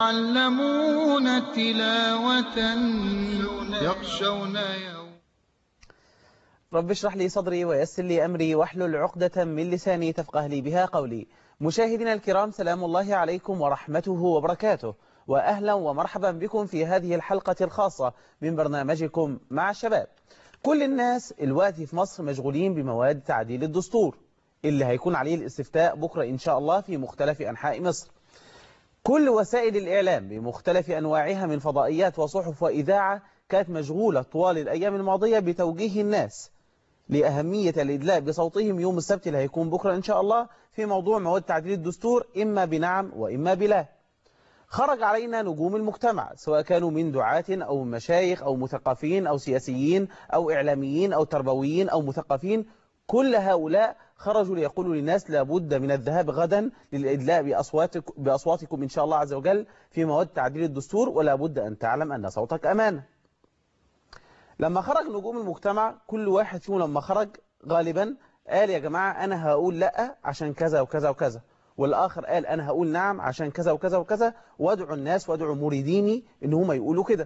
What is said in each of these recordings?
يعلمون تلاوة يخشون يوم رب اشرح لي صدري ويسر لي أمري واحلل عقدة من لساني تفقه لي بها قولي مشاهدينا الكرام سلام الله عليكم ورحمته وبركاته وأهلا ومرحبا بكم في هذه الحلقة الخاصة من برنامجكم مع الشباب كل الناس الوقت في مصر مشغولين بمواد تعديل الدستور اللي هيكون عليه الاستفتاء بكرة إن شاء الله في مختلف أنحاء مصر كل وسائل الإعلام بمختلف أنواعها من فضائيات وصحف وإذاعة كانت مشغولة طوال الأيام الماضية بتوجيه الناس لأهمية الإدلاء بصوتهم يوم السبت اللي هيكون بكرة إن شاء الله في موضوع مواد تعديل الدستور إما بنعم وإما بلا خرج علينا نجوم المجتمع سواء كانوا من دعاة أو مشايخ أو مثقفين أو سياسيين أو إعلاميين أو تربويين أو مثقفين كل هؤلاء خرجوا ليقولوا للناس لابد من الذهاب غدا للإدلاء بأصواتك بأصواتكم إن شاء الله عز وجل في مواد تعديل الدستور ولا بد أن تعلم أن صوتك أمانة لما خرج نجوم المجتمع كل واحد فيهم لما خرج غالبا قال يا جماعة أنا هقول لا عشان كذا وكذا وكذا والآخر قال أنا هقول نعم عشان كذا وكذا وكذا وادعوا الناس وادعوا مريديني إن هم يقولوا كده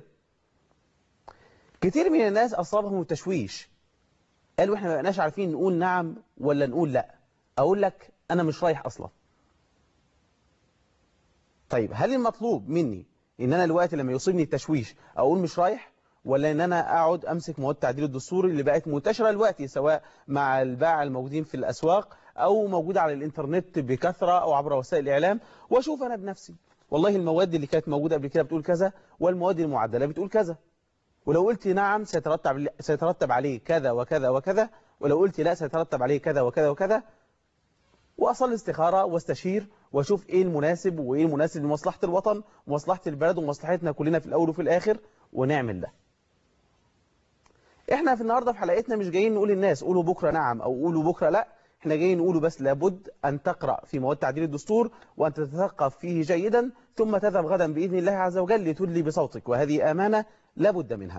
كتير من الناس أصابهم التشويش قالوا إحنا ما بقناش عارفين نقول نعم ولا نقول لا أقول لك أنا مش رايح أصلا طيب هل المطلوب مني إن أنا الوقت لما يصيبني التشويش أقول مش رايح ولا ان انا اقعد امسك مواد تعديل الدستور اللي بقت منتشره دلوقتي سواء مع الباعة الموجودين في الاسواق او موجوده على الانترنت بكثره او عبر وسائل الاعلام واشوف انا بنفسي والله المواد اللي كانت موجوده قبل كده بتقول كذا والمواد المعدله بتقول كذا ولو قلت نعم سيترتب سيترتب عليه كذا وكذا وكذا ولو قلت لا سيترتب عليه كذا وكذا وكذا واصلي استخاره واستشير واشوف ايه المناسب وايه المناسب لمصلحه الوطن ومصلحه البلد ومصلحتنا كلنا في الاول وفي الاخر ونعمل ده احنا في النهاردة في حلقتنا مش جايين نقول للناس قولوا بكرة نعم او قولوا بكرة لا احنا جايين نقوله بس لابد ان تقرأ في مواد تعديل الدستور وان تتثقف فيه جيدا ثم تذهب غدا بإذن الله عز وجل لتدلي بصوتك وهذه امانة لابد منها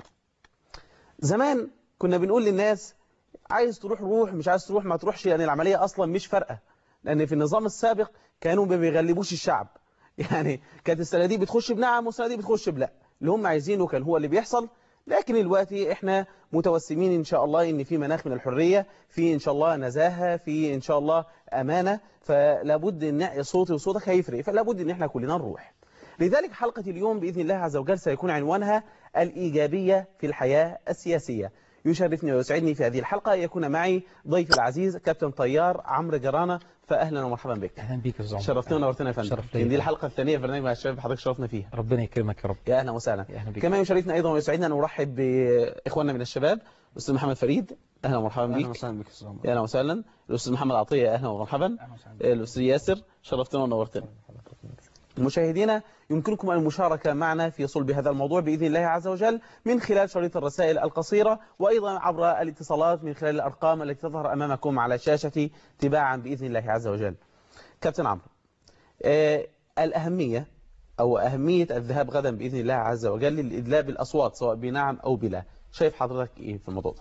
زمان كنا بنقول للناس عايز تروح روح مش عايز تروح ما تروحش لان العملية اصلا مش فارقة لان في النظام السابق كانوا ما بيغلبوش الشعب يعني كانت السنة دي بتخش بنعم والسنة دي بتخش بلا اللي هم عايزينه كان هو اللي بيحصل لكن الوقت احنا متوسمين ان شاء الله ان في مناخ من الحرية في ان شاء الله نزاهة في ان شاء الله امانة فلابد ان صوتي وصوتك هيفرق فلابد ان احنا كلنا نروح لذلك حلقة اليوم بإذن الله عز وجل سيكون عنوانها الإيجابية في الحياة السياسية يشرفني ويسعدني في هذه الحلقة يكون معي ضيف العزيز كابتن طيار عمرو جرانة فأهلا ومرحبا بك اهلا بيك يا زعما شرفتنا ونورتنا يا فندم شرف ليا. دي الحلقة الثانية في برنامج مع الشباب حضرتك شرفنا فيها ربنا يكرمك يا رب يا اهلا وسهلا يا أهلا بك. كما يشرفنا ايضا ويسعدنا ان نرحب باخواننا من الشباب الاستاذ محمد فريد اهلا ومرحبا اهلا بك وسهلا بك يا يا اهلا وسهلا الاستاذ محمد عطيه اهلا ومرحبا الاستاذ ياسر شرفتنا ونورتنا مشاهدينا يمكنكم المشاركة معنا في صلب هذا الموضوع بإذن الله عز وجل من خلال شريط الرسائل القصيرة وأيضا عبر الاتصالات من خلال الأرقام التي تظهر أمامكم على الشاشة تباعا بإذن الله عز وجل كابتن عمرو آه الأهمية أو أهمية الذهاب غدا بإذن الله عز وجل للإدلاء بالأصوات سواء بنعم أو بلا شايف حضرتك إيه في الموضوع ده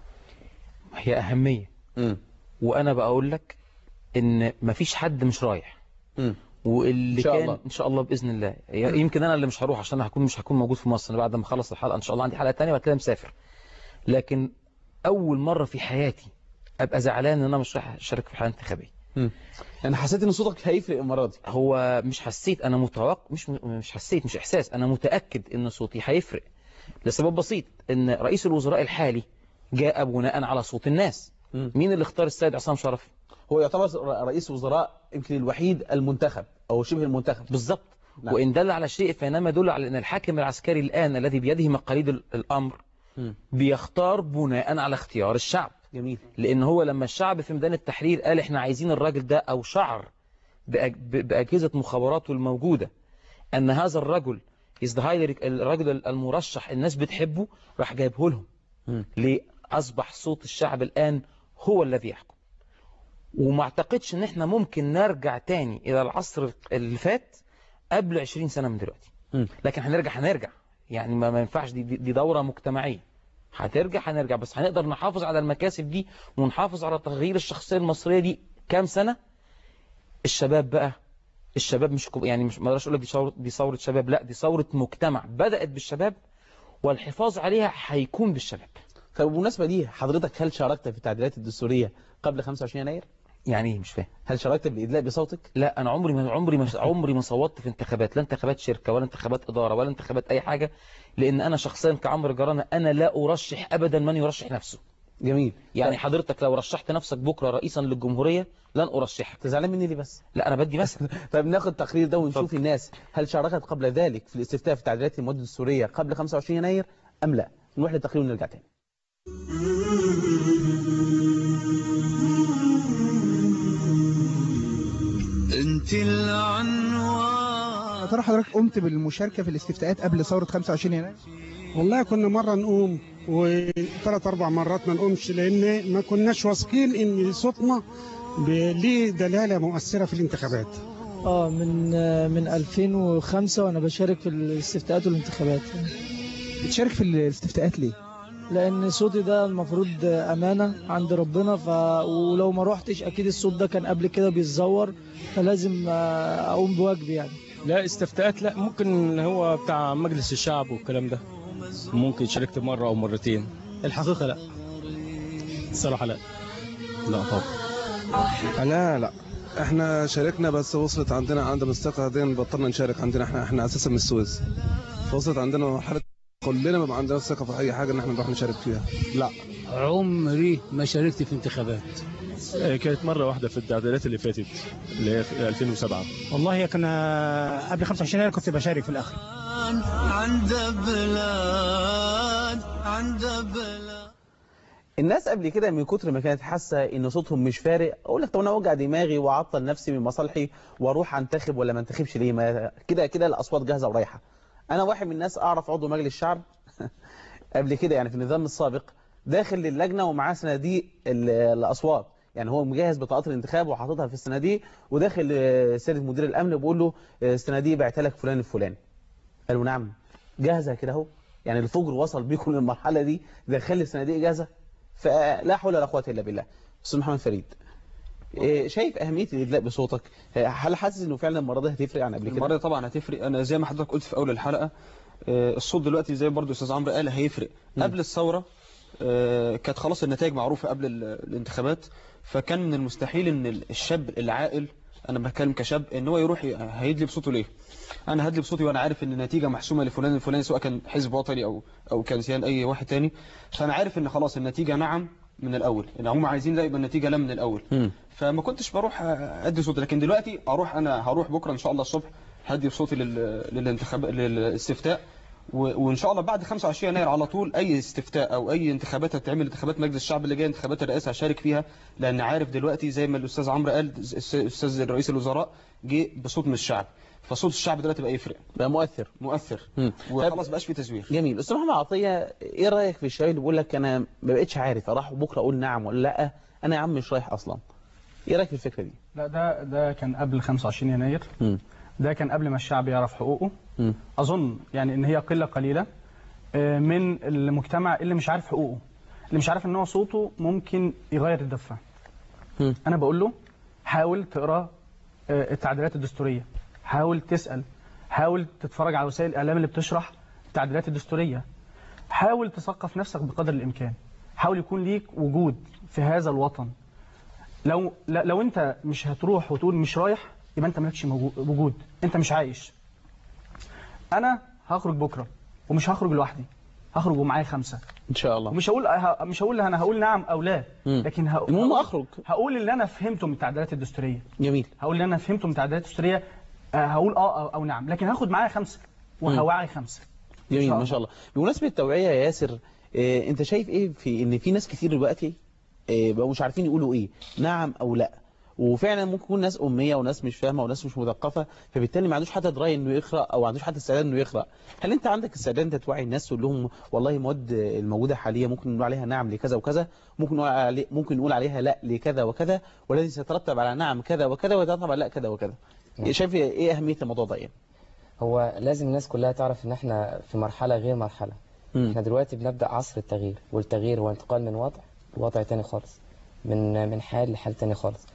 هي أهمية مم. وأنا بقول لك إن مفيش حد مش رايح مم. واللي إن شاء كان الله. إن شاء الله بإذن الله يمكن أنا اللي مش هروح عشان هكون مش هكون موجود في مصر أنا بعد ما أخلص الحلقة إن شاء الله عندي حلقة تانية وهتلاقي مسافر لكن أول مرة في حياتي أبقى زعلان إن أنا مش رايح أشارك في الحلقة الانتخابية مم. أنا حسيت إن صوتك هيفرق المرة دي هو مش حسيت انا متوقع مش مش حسيت مش احساس انا متاكد ان صوتي هيفرق لسبب بسيط ان رئيس الوزراء الحالي جاء بناء على صوت الناس مم. مين اللي اختار السيد عصام شرف هو يعتبر رئيس وزراء يمكن الوحيد المنتخب أو شبه المنتخب بالظبط نعم. وان دل على شيء فانما يدل على ان الحاكم العسكري الان الذي بيده مقاليد ال- الامر مم. بيختار بناء على اختيار الشعب جميل لان هو لما الشعب في ميدان التحرير قال احنا عايزين الراجل ده او شعر بأج- ب- باجهزه مخابراته الموجوده ان هذا الرجل is the highly- الرجل المرشح الناس بتحبه راح جايبه لهم مم. ليه اصبح صوت الشعب الان هو الذي يحكم وما اعتقدش ان احنا ممكن نرجع تاني الى العصر اللي فات قبل 20 سنة من دلوقتي مم. لكن هنرجع هنرجع يعني ما, ما ينفعش دي, دي دي دورة مجتمعية هترجع هنرجع بس هنقدر نحافظ على المكاسب دي ونحافظ على تغيير الشخصية المصرية دي كام سنة الشباب بقى الشباب مش كب- يعني مش ما اقدرش اقول لك دي ثوره دي ثوره شباب لا دي ثوره مجتمع بدات بالشباب والحفاظ عليها هيكون بالشباب طب بالمناسبة دي حضرتك هل شاركت في التعديلات الدستورية قبل 25 يناير؟ يعني ايه مش فاهم هل شاركت بالإدلاء بصوتك؟ لا انا عمري ما عمري ما عمري ما صوتت في انتخابات لا انتخابات شركه ولا انتخابات اداره ولا انتخابات اي حاجه لان انا شخصيا كعمرو جرانه انا لا ارشح ابدا من يرشح نفسه جميل يعني طيب، حضرتك لو رشحت نفسك بكره رئيسا للجمهوريه لن ارشحك أنت زعلان مني ليه بس؟ لا انا بدي مثلا طيب ناخد التقرير ده ونشوف اتفضل. الناس هل شاركت قبل ذلك في الاستفتاء في تعديلات المواد الدستورية قبل 25 يناير أم لا؟ نروح للتقرير ونرجع تاني انت العنوان يا ترى حضرتك قمت بالمشاركة في الاستفتاءات قبل ثورة 25 يناير؟ والله كنا مرة نقوم وثلاث أربع مرات ما نقومش لأن ما كناش واثقين إن صوتنا ب- ليه دلالة مؤثرة في الانتخابات اه من من 2005 وانا بشارك في الاستفتاءات والانتخابات بتشارك في الاستفتاءات ليه؟ لان صوتي ده المفروض امانه عند ربنا ف ولو ما روحتش اكيد الصوت ده كان قبل كده بيتزور فلازم آه، اقوم بواجبي يعني لا استفتاءات لا ممكن هو بتاع مجلس الشعب والكلام ده ممكن شاركت مرة أو مرتين الحقيقه لا الصراحة لا لا طبعا انا لا احنا شاركنا بس وصلت عندنا عند مستقى بعدين بطلنا نشارك عندنا احنا احنا اساسا من السويس فوصلت عندنا مرحله كلنا ما بقى عندنا ثقه في اي حاجه ان احنا نروح نشارك فيها لا عمري ما شاركت في انتخابات كانت مرة واحدة في التعديلات اللي فاتت اللي هي في 2007 والله كنا قبل 25 يناير كنت بشارك في الآخر عند بلاد عند بلاد الناس قبل كده من كتر ما كانت حاسه ان صوتهم مش فارق اقول لك طب انا اوجع دماغي واعطل نفسي من مصالحي واروح انتخب ولا ما انتخبش ليه ما كده كده الاصوات جاهزه ورايحه انا واحد من الناس اعرف عضو مجلس الشعب قبل كده يعني في النظام السابق داخل للجنه ومعاه صناديق ال- الاصوات يعني هو مجهز بطاقات الانتخاب وحاططها في الصناديق وداخل آه، سياده مدير الامن بيقول له آه، الصناديق بعتها لك فلان الفلاني قال له نعم جاهزه كده اهو يعني الفجر وصل بيكم للمرحله دي دخل لي الصناديق جاهزه فلا حول ولا قوه الا بالله استاذ محمد فريد إيه، شايف اهميه الادلاء بصوتك هل حاسس انه فعلا المره دي هتفرق عن قبل المره كده دي طبعا هتفرق انا زي ما حضرتك قلت في اول الحلقه آه، الصوت دلوقتي زي برضو استاذ عمرو قال هيفرق مم. قبل الثوره آه، كانت خلاص النتائج معروفه قبل ال- الانتخابات فكان من المستحيل ان الشاب العاقل انا بتكلم كشاب ان هو يروح ي- هيدلي بصوته ليه انا هدلي بصوتي وانا عارف ان النتيجه محسومه لفلان الفلاني سواء كان حزب وطني او او كان سيان اي واحد تاني فانا عارف ان خلاص النتيجه نعم من الاول ان هم عايزين لا يبقى النتيجه لا من الاول مم. فما كنتش بروح ادي صوتي لكن دلوقتي اروح انا هروح بكره ان شاء الله الصبح هدي بصوتي لل- للانتخاب للاستفتاء و- وان شاء الله بعد 25 يناير على طول اي استفتاء او اي انتخابات هتتعمل انتخابات مجلس الشعب اللي جايه انتخابات الرئاسه هشارك فيها لان عارف دلوقتي زي ما الاستاذ عمرو قال الس- الاستاذ رئيس الوزراء جه بصوت من الشعب فصوت الشعب دلوقتي بقى يفرق بقى مؤثر مؤثر مم. وخلاص بقاش في تزوير جميل استاذ محمد عطيه ايه رايك في الشباب اللي بيقول لك انا ما بقتش عارف اروح بكره اقول نعم ولا لا انا يا عم مش رايح اصلا ايه رايك في الفكره دي لا ده ده كان قبل 25 يناير مم. ده كان قبل ما الشعب يعرف حقوقه مم. اظن يعني ان هي قله قليله آه، من المجتمع اللي مش عارف حقوقه اللي مش عارف ان هو صوته ممكن يغير الدفه مم. انا بقول له حاول تقرا آه، التعديلات الدستوريه حاول تسال حاول تتفرج على وسائل الاعلام اللي بتشرح التعديلات الدستوريه حاول تثقف نفسك بقدر الامكان حاول يكون ليك وجود في هذا الوطن لو ل- لو انت مش هتروح وتقول مش رايح يبقى انت مالكش موجو- وجود انت مش عايش انا هخرج بكره ومش هخرج لوحدي هخرج ومعايا خمسه ان شاء الله ومش هقول ه- مش هقول انا هقول نعم او لا مم. لكن ه- المهم هقول- اخرج هقول اللي انا فهمته من التعديلات الدستوريه جميل هقول اللي انا فهمته من التعديلات الدستوريه آه، هقول اه أو, او نعم لكن هاخد معايا خمسه وهوعي خمسه جميل شاء ما الله. شاء الله بمناسبه التوعيه يا ياسر إيه انت شايف ايه في ان في ناس كتير دلوقتي إيه بقوا مش عارفين يقولوا ايه نعم او لا وفعلا ممكن يكون ناس اميه وناس مش فاهمه وناس مش مثقفه فبالتالي ما عندوش حتى درايه انه يقرا او ما عندوش حتى استعداد انه يقرا هل انت عندك استعداد انت توعي الناس تقول لهم والله المواد الموجوده حاليا ممكن نقول عليها نعم لكذا وكذا ممكن نقول علي ممكن نقول عليها لا لكذا وكذا والذي سيترتب على نعم كذا وكذا ويترتب على لا كذا وكذا نعم. شايف ايه اهميه الموضوع ده يعني هو لازم الناس كلها تعرف ان احنا في مرحلة غير مرحلة مم. احنا دلوقتي بنبدأ عصر التغيير والتغيير هو انتقال من وضع لوضع تاني خالص من من حال لحال تاني خالص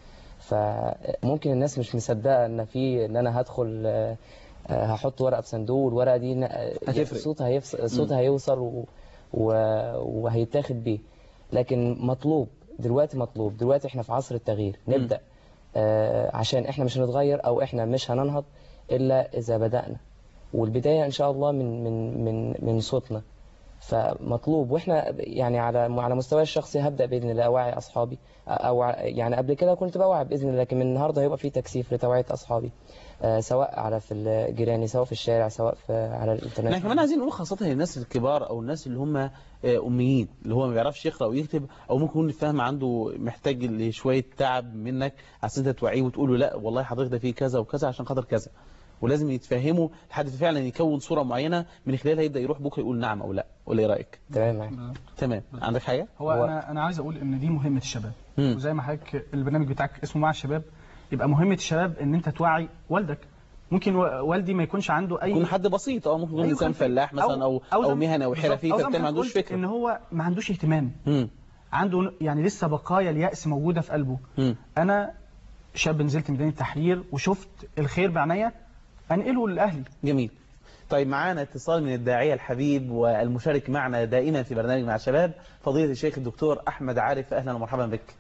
فممكن الناس مش مصدقه ان في ان انا هدخل آه، آه، هحط ورقه في صندوق والورقه دي ن- آه، هتفرق. صوتها هيفص... مم. صوتها هيوصل و... و... وهيتاخد بيه لكن مطلوب دلوقتي مطلوب دلوقتي احنا في عصر التغيير نبدا آه، عشان احنا مش هنتغير او احنا مش هننهض الا اذا بدانا والبدايه ان شاء الله من من من من صوتنا فمطلوب واحنا يعني على على مستواي الشخصي هبدا باذن الله اوعي اصحابي او ع- يعني قبل كده كنت بوعي باذن الله لكن من النهارده هيبقى في تكثيف لتوعيه اصحابي آه، سواء على في جيراني سواء في الشارع سواء في على الانترنت احنا كمان عايزين نقول خاصة للناس الكبار او الناس اللي هم آه، اميين اللي هو ما بيعرفش يقرا ويكتب او ممكن يكون الفهم عنده محتاج لشوية تعب منك عشان انت توعيه وتقول له لا والله حضرتك ده فيه كذا وكذا عشان خاطر كذا ولازم يتفهموا لحد فعلا يكون صورة معينة من خلالها يبدأ يروح بكره يقول نعم او لا ولا ايه رايك تمام تمام عندك حاجة هو انا انا عايز اقول ان دي مهمه الشباب مم. وزي ما حضرتك البرنامج بتاعك اسمه مع الشباب يبقى مهمه الشباب ان انت توعي والدك ممكن و- والدي ما يكونش عنده اي يكون حد بسيط اه ممكن يكون أيوة انسان خلفية. فلاح مثلا او او, زي- مهني او بالظبط. حرفي أو زي فبالتالي ما عندوش قلت فكرة ان هو ما عندوش اهتمام مم. عنده يعني لسه بقايا اليأس موجودة في قلبه مم. أنا شاب نزلت ميدان التحرير وشفت الخير بعناية أنقله لأهلي جميل طيب معانا اتصال من الداعية الحبيب والمشارك معنا دائما في برنامج مع الشباب فضيلة الشيخ الدكتور أحمد عارف أهلا ومرحبا بك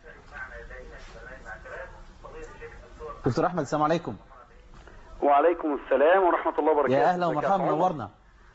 دكتور أحمد السلام عليكم وعليكم السلام ورحمة الله وبركاته يا أهلا ازيك ومرحبا عمر؟ منورنا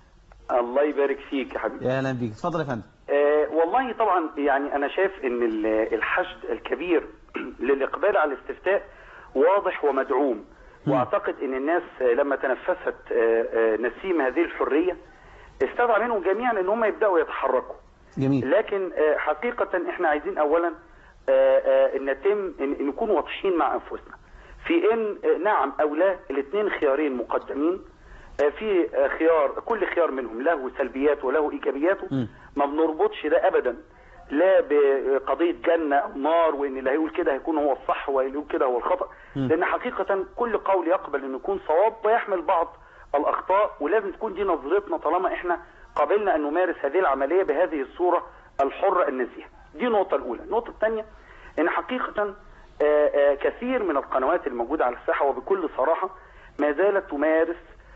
الله يبارك فيك يا حبيبي يا أهلا بيك اتفضل يا فندم آه والله طبعا يعني أنا شايف إن ال- الحشد الكبير للإقبال على الاستفتاء واضح ومدعوم وأعتقد إن الناس آه، لما تنفست آه، آه، نسيم هذه الحرية استدعى منهم جميعا إن هم يبدأوا يتحركوا جميل لكن آه، حقيقة احنا عايزين اولا آه، آه، ان نتم ان إن نكون واضحين مع انفسنا في ان آه، نعم او لا الاثنين خيارين مقدمين آه، في آه، خيار كل خيار منهم له سلبياته وله ايجابياته ما بنربطش ده ابدا لا بقضيه جنه او نار وان اللي هيقول كده هيكون هو الصح واللي يقول كده هو الخطا مم. لان حقيقه كل قول يقبل انه يكون صواب ويحمل بعض الاخطاء ولازم تكون دي نظرتنا طالما احنا قابلنا ان نمارس هذه العمليه بهذه الصوره الحره النزيهه دي النقطه الاولى النقطه الثانيه ان حقيقه آه، آه، كثير من القنوات الموجوده على الساحه وبكل صراحه ما زالت تمارس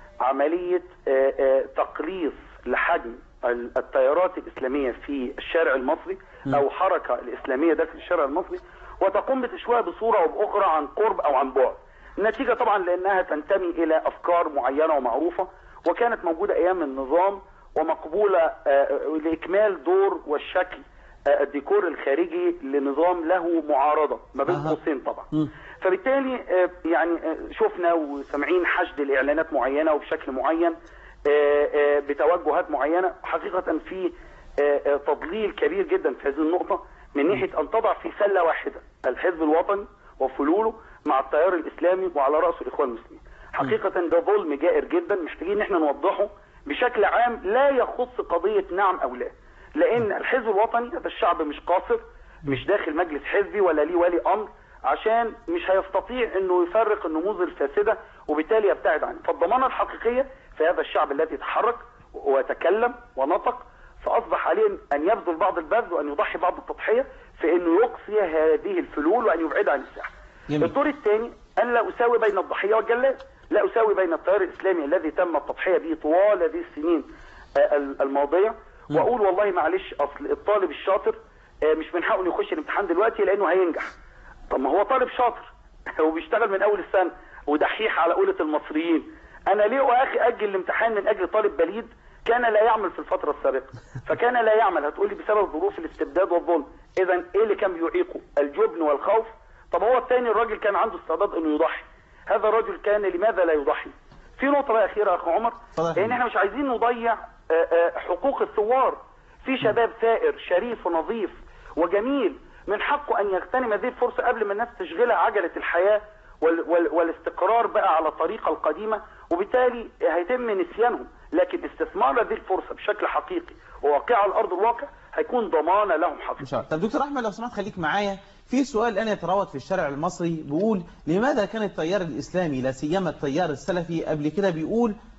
عمليه آه، آه، تقليص لحجم ال- التيارات الاسلاميه في الشارع المصري او حركه الاسلاميه داخل الشارع المصري وتقوم بتشويهها بصوره او باخرى عن قرب او عن بعد. النتيجه طبعا لانها تنتمي الى افكار معينه ومعروفه وكانت موجوده ايام النظام ومقبوله آه، لاكمال دور والشكل آه، الديكور الخارجي لنظام له معارضه ما بين قوسين طبعا. فبالتالي آه، يعني آه، شفنا وسامعين حشد لاعلانات معينه وبشكل معين آه، آه، بتوجهات معينه حقيقه في آه، آه، تضليل كبير جدا في هذه النقطه من ناحيه ان تضع في سله واحده الحزب الوطني وفلوله مع التيار الاسلامي وعلى راسه الاخوان المسلمين. حقيقه ده ظلم جائر جدا محتاجين ان احنا نوضحه بشكل عام لا يخص قضيه نعم او لا. لان الحزب الوطني هذا الشعب مش قاصر مش داخل مجلس حزبي ولا ليه ولي امر عشان مش هيستطيع انه يفرق النموذج الفاسده وبالتالي يبتعد عنه فالضمانه الحقيقيه في هذا الشعب الذي تحرك وتكلم ونطق فاصبح عليه ان يبذل بعض البذل وان يضحي بعض التضحيه في انه يقصي هذه الفلول وان يبعدها عن الساحه. الدور الثاني ان لا اساوي بين الضحيه والجلاد، لا اساوي بين التيار الاسلامي الذي تم التضحيه به طوال هذه السنين آه، الماضيه واقول والله معلش اصل الطالب الشاطر آه، مش من حقه انه يخش الامتحان دلوقتي لانه هينجح. طب ما هو طالب شاطر وبيشتغل من اول السنه ودحيح على قولة المصريين انا ليه واخي اجل الامتحان من اجل طالب بليد كان لا يعمل في الفترة السابقة فكان لا يعمل هتقول لي بسبب ظروف الاستبداد والظلم اذا ايه اللي كان بيعيقه الجبن والخوف طب هو الثاني الراجل كان عنده استعداد انه يضحي هذا الرجل كان لماذا لا يضحي في نقطة بقى أخيرة يا أخو عمر لأن احنا مش عايزين نضيع آه، آه، حقوق الثوار في شباب ثائر شريف ونظيف وجميل من حقه أن يغتنم هذه الفرصة قبل ما الناس تشغلها عجلة الحياة وال وال والاستقرار بقى على الطريقة القديمة وبالتالي هيتم نسيانهم لكن استثمار هذه الفرصة بشكل حقيقي وواقع على أرض الواقع هيكون ضمانة لهم حقيقي إن شاء الله طب دكتور أحمد لو سمحت خليك معايا في سؤال الآن يتراود في الشارع المصري بيقول لماذا كان التيار الإسلامي لا سيما التيار السلفي قبل كده بيقول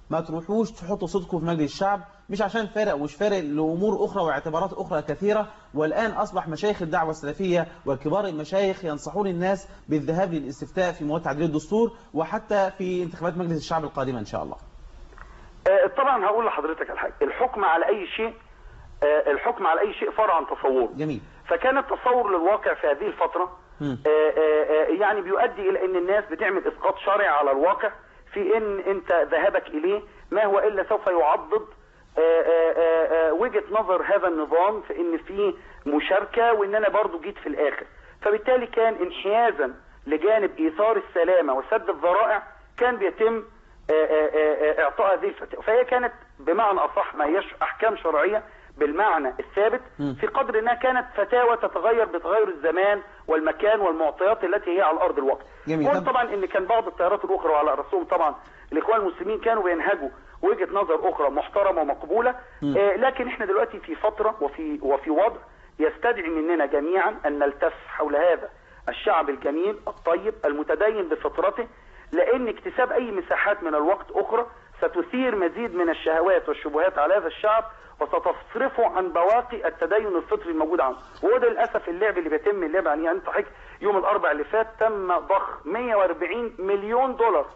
ما تروحوش تحطوا صوتكم في مجلس الشعب مش عشان فارق ومش فارق لأمور أخرى واعتبارات أخرى كثيرة والآن أصبح مشايخ الدعوة السلفية وكبار المشايخ ينصحون الناس بالذهاب للاستفتاء في مواد تعديل الدستور وحتى في انتخابات مجلس الشعب القادمة إن شاء الله آه، طبعا هقول لحضرتك على حاجه الحكم على اي شيء آه، الحكم على اي شيء فرع عن تصور جميل فكان التصور للواقع في هذه الفتره مم. آه، آه، آه، يعني بيؤدي الى ان الناس بتعمل اسقاط شرعي على الواقع في ان انت ذهابك اليه ما هو الا سوف يعضد آه، آه، آه، آه، وجهه نظر هذا النظام في ان في مشاركه وان انا برضو جيت في الاخر فبالتالي كان انحيازا لجانب ايثار السلامه وسد الذرائع كان بيتم آه، آه، آه، اعطاء هذه الفتاوى فهي كانت بمعنى اصح ما هيش احكام شرعيه بالمعنى الثابت في قدر انها كانت فتاوى تتغير بتغير الزمان والمكان والمعطيات التي هي على ارض الواقع جميل. قلت طبعا ان كان بعض التيارات الاخرى وعلى راسهم طبعا الاخوان المسلمين كانوا بينهجوا وجهه نظر اخرى محترمه ومقبوله مم. آه لكن احنا دلوقتي في فتره وفي وفي وضع يستدعي مننا جميعا ان نلتف حول هذا الشعب الجميل الطيب المتدين بفطرته لان اكتساب اي مساحات من الوقت اخرى ستثير مزيد من الشهوات والشبهات على هذا الشعب وستصرفه عن بواقي التدين الفطري الموجود عنه وهو ده للاسف اللعب اللي بيتم اللعب عليه يعني انت حضرتك يوم الاربع اللي فات تم ضخ 140 مليون دولار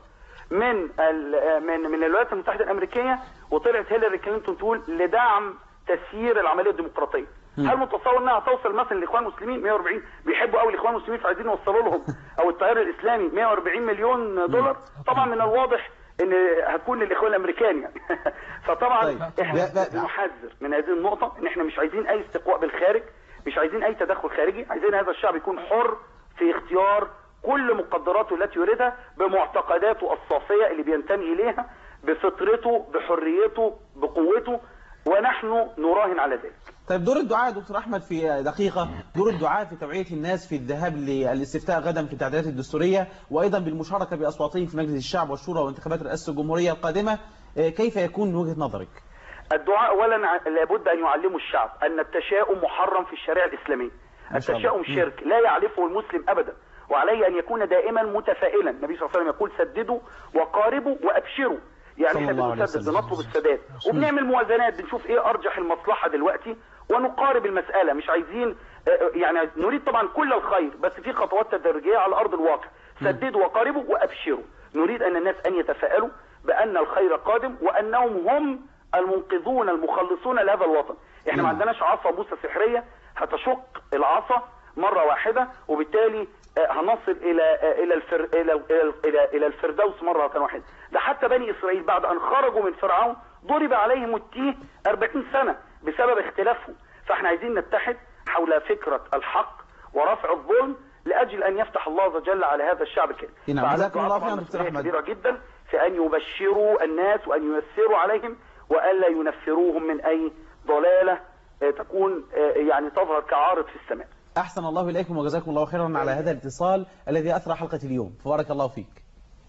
من ال- من من الولايات المتحده الامريكيه وطلعت هيلاري كلينتون تقول لدعم تسيير العمليه الديمقراطيه هل متصور انها توصل مثلا للاخوان المسلمين 140 بيحبوا قوي الاخوان المسلمين فعايزين يوصلوا لهم او التيار الاسلامي 140 مليون دولار طبعا من الواضح ان هتكون للاخوان الامريكان يعني فطبعا طيب. احنا ب- ب- بنحذر من هذه النقطه ان احنا مش عايزين اي استقواء بالخارج مش عايزين اي تدخل خارجي عايزين هذا الشعب يكون حر في اختيار كل مقدراته التي يريدها بمعتقداته الصافيه اللي بينتمي اليها بفطرته بحريته بقوته ونحن نراهن على ذلك طيب دور الدعاء يا دكتور أحمد في دقيقة دور الدعاء في توعية الناس في الذهاب للاستفتاء غدا في التعديلات الدستورية وأيضا بالمشاركة بأصواتهم في مجلس الشعب والشورى وانتخابات رئاسة الجمهورية القادمة آه، كيف يكون من وجهة نظرك؟ الدعاء اولا ع- لابد ان يعلموا الشعب ان التشاؤم محرم في الشريعه الاسلاميه ما شاء الله. التشاؤم شرك لا يعرفه المسلم ابدا وعليه ان يكون دائما متفائلا النبي صلى الله عليه وسلم يقول سددوا وقاربوا وابشروا يعني صلى احنا الله عليه بنسدد وسلم. بنطلب السداد وبنعمل موازنات بنشوف ايه ارجح المصلحه دلوقتي ونقارب المساله مش عايزين آه، يعني نريد طبعا كل الخير بس في خطوات تدريجيه على ارض الواقع سددوا وقاربوا وابشروا نريد ان الناس ان يتفائلوا بان الخير قادم وانهم هم المنقذون المخلصون لهذا الوطن احنا ما نعم. عندناش عصا موسى سحريه هتشق العصا مره واحده وبالتالي آه، هنصل الى آه، الى الفر الى الى الى, إلى الفردوس مره واحده ده حتى بني اسرائيل بعد ان خرجوا من فرعون ضرب عليهم التيه 40 سنه بسبب اختلافهم فاحنا عايزين نتحد حول فكره الحق ورفع الظلم لاجل ان يفتح الله عز وجل على هذا الشعب الكريم نعم، فعلى جزاكم الله الدعاء خيرا طبعاً دكتور مسؤولية أحمد. كبيره جدا في ان يبشروا الناس وان ييسروا عليهم والا ينفروهم من اي ضلاله آه، تكون آه، يعني تظهر كعارض في السماء أحسن الله إليكم وجزاكم الله خيرا على هذا الاتصال الذي أثرى حلقة اليوم فبارك الله فيك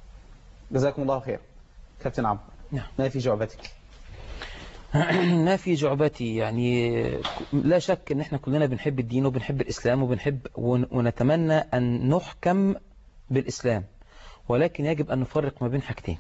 جزاكم الله خير كابتن عمرو نعم. ما في جعبتك ما في جعبتي يعني لا شك ان احنا كلنا بنحب الدين وبنحب الاسلام وبنحب ون- ونتمنى ان نحكم بالاسلام ولكن يجب ان نفرق ما بين حاجتين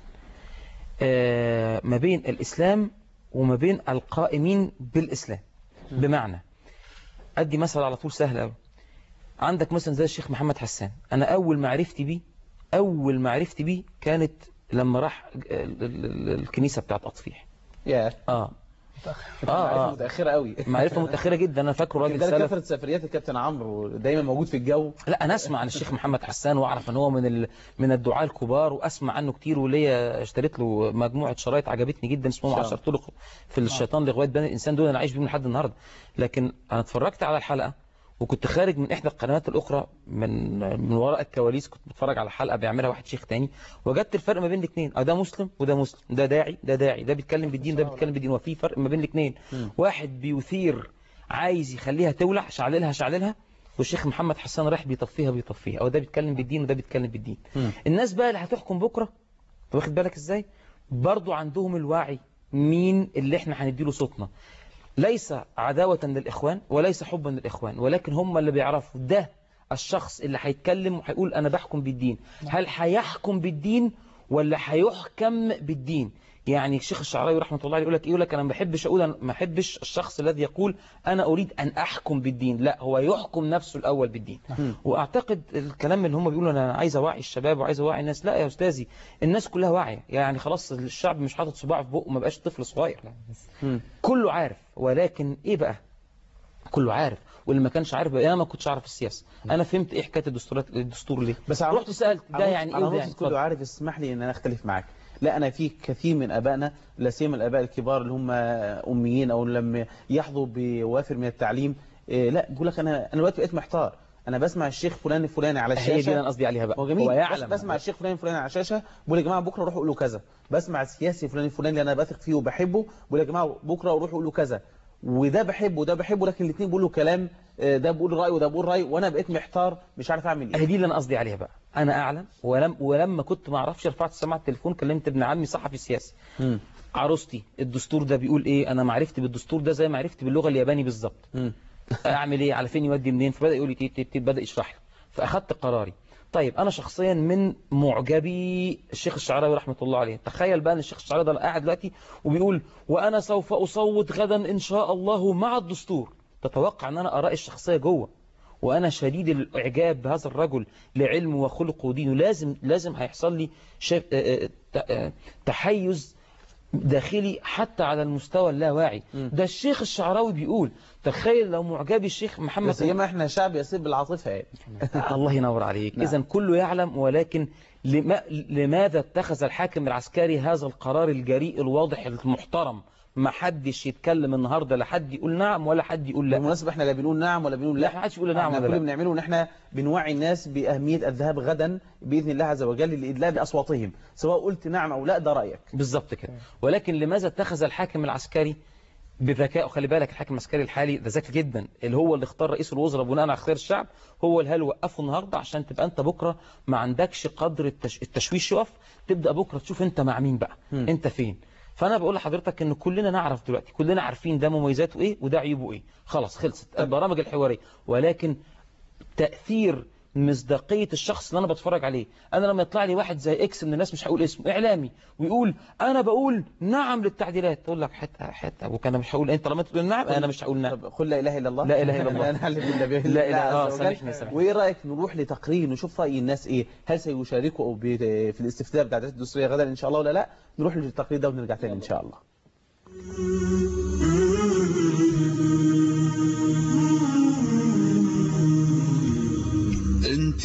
آه، ما بين الاسلام وما بين القائمين بالاسلام بمعنى ادي مثل على طول سهل قوي عندك مثلا زي الشيخ محمد حسان انا اول معرفتي بيه اول معرفتي بيه كانت لما راح ال- ال- ال- الكنيسه بتاعت اطفيح يا اه معرفة متأخرة قوي معرفة متأخرة جدا أنا فاكره راجل ده سلف كثرة سفريات الكابتن عمرو دايما موجود في الجو لا أنا أسمع عن الشيخ محمد حسان وأعرف أن هو من ال... من الدعاة الكبار وأسمع عنه كتير وليا اشتريت له مجموعة شرايط عجبتني جدا اسمهم شاء. عشر طرق في الشيطان لغواية بني الإنسان دول أنا عايش بيهم لحد النهاردة لكن أنا اتفرجت على الحلقة وكنت خارج من إحدى القنوات الأخرى من من وراء الكواليس كنت بتفرج على حلقة بيعملها واحد شيخ تاني وجدت الفرق ما بين الاثنين اه ده مسلم وده مسلم ده داعي ده داعي ده بيتكلم بالدين ده بيتكلم بالدين وفي فرق ما بين الاثنين واحد بيثير عايز يخليها تولع شعللها شعللها والشيخ محمد حسان رايح بيطفيها بيطفيها او ده بيتكلم بالدين وده بيتكلم بالدين الناس بقى اللي هتحكم بكره واخد بالك ازاي برضو عندهم الوعي مين اللي احنا هنديله صوتنا ليس عداوة للإخوان وليس حبا للإخوان ولكن هم اللي بيعرفوا ده الشخص اللي هيتكلم وهيقول أنا بحكم بالدين هل هيحكم بالدين ولا هيحكم بالدين يعني الشيخ الشعراوي رحمه الله عليه يقول لك يقول لك انا ما بحبش اقول أنا ما بحبش الشخص الذي يقول انا اريد ان احكم بالدين لا هو يحكم نفسه الاول بالدين واعتقد الكلام اللي هم بيقولوا انا عايز اوعي الشباب وعايز اوعي الناس لا يا استاذي الناس كلها واعيه يعني خلاص الشعب مش حاطط صباعه في بقه ما بقاش طفل صغير كله عارف ولكن ايه بقى كله عارف واللي ما كانش عارف بقى انا ما كنتش اعرف السياسه انا فهمت ايه حكايه الدستورات الدستور ليه بس على رحت سالت ده يعني ايه على وده نقطة يعني كله اتفضل. عارف اسمح لي ان انا اختلف معاك لا انا في كثير من ابائنا لا سيما الاباء الكبار اللي هم اميين او لم يحظوا بوافر من التعليم إيه، لا بيقول لك انا انا دلوقتي بقيت محتار انا بسمع الشيخ فلان الفلاني على هي الشاشه دي اللي انا قصدي عليها بقى هو جميل هو بس يعلم بسمع الشيخ فلان الفلاني على الشاشه بقول يا جماعه بكره روحوا قولوا كذا بسمع السياسي فلان الفلاني اللي انا بثق فيه وبحبه بقول يا جماعه بكره روحوا قولوا كذا وده بحبه وده بحبه لكن الاثنين بيقولوا كلام آه، ده بيقول راي وده بيقول راي وانا بقيت محتار مش عارف اعمل هي ايه دي اللي انا قصدي عليها بقى انا اعلم ولم ولما كنت ما اعرفش رفعت سماعه التليفون كلمت ابن عمي صحفي سياسي عروستي الدستور ده بيقول ايه انا معرفتي بالدستور ده زي معرفتي باللغه الياباني بالظبط اعمل ايه على فين يودي منين فبدا يقول لي تيت تيت تيت بدا يشرح لي فاخدت قراري طيب انا شخصيا من معجبي الشيخ الشعراوي رحمه الله عليه تخيل بقى ان الشيخ الشعراوي ده قاعد دلوقتي وبيقول وانا سوف اصوت غدا ان شاء الله مع الدستور تتوقع ان انا ارائي الشخصيه جوه وانا شديد الاعجاب بهذا الرجل لعلمه وخلقه ودينه لازم لازم هيحصل لي شاف آه، آه، ت- آه، تحيز داخلي حتى على المستوى اللاواعي ده الشيخ الشعراوي بيقول تخيل لو معجبي الشيخ محمد بس ما احنا شعب يسيب بالعاطفه يعني الله ينور عليك نعم. إذا كله يعلم ولكن لما لماذا اتخذ الحاكم العسكري هذا القرار الجريء الواضح المحترم ما حدش يتكلم النهارده لا حد يقول نعم ولا حد يقول لا بالمناسبه احنا لا بنقول نعم ولا بنقول لا لا حدش يقول نعم احنا ولا كل لا. اللي بنعمله ان احنا بنوعي الناس باهميه الذهاب غدا باذن الله عز وجل لادلاء باصواتهم سواء قلت نعم او لا ده رايك بالظبط كده ولكن لماذا اتخذ الحاكم العسكري بذكاء خلي بالك الحاكم العسكري الحالي ده ذكي جدا اللي هو اللي اختار رئيس الوزراء بناء على اختيار الشعب هو اللي قال وقفه النهارده عشان تبقى انت بكره ما عندكش قدر التش... التشويش يقف تبدا بكره تشوف انت مع مين بقى م. انت فين فانا بقول لحضرتك ان كلنا نعرف دلوقتي كلنا عارفين ده مميزاته ايه وده عيوبه ايه خلاص خلصت البرامج الحواريه ولكن تاثير مصداقية الشخص اللي أنا بتفرج عليه أنا لما يطلع لي واحد زي إكس من الناس مش هقول اسمه إعلامي ويقول أنا بقول نعم للتعديلات تقول لك حتى حتى وكان مش هقول أنت لما تقول نعم أنا مش هقول نعم قل لا إله إلا الله لا إله إلا الله أنا أعلم بالله بالله لا إله آه عز وجل. سامحني سامحني وإيه رأيك نروح لتقرير نشوف رأي الناس إيه هل سيشاركوا ب- في الاستفتاء بتاع الدستور الدستورية غدا إن شاء الله ولا لا نروح للتقرير ده ونرجع تاني إن شاء الله انت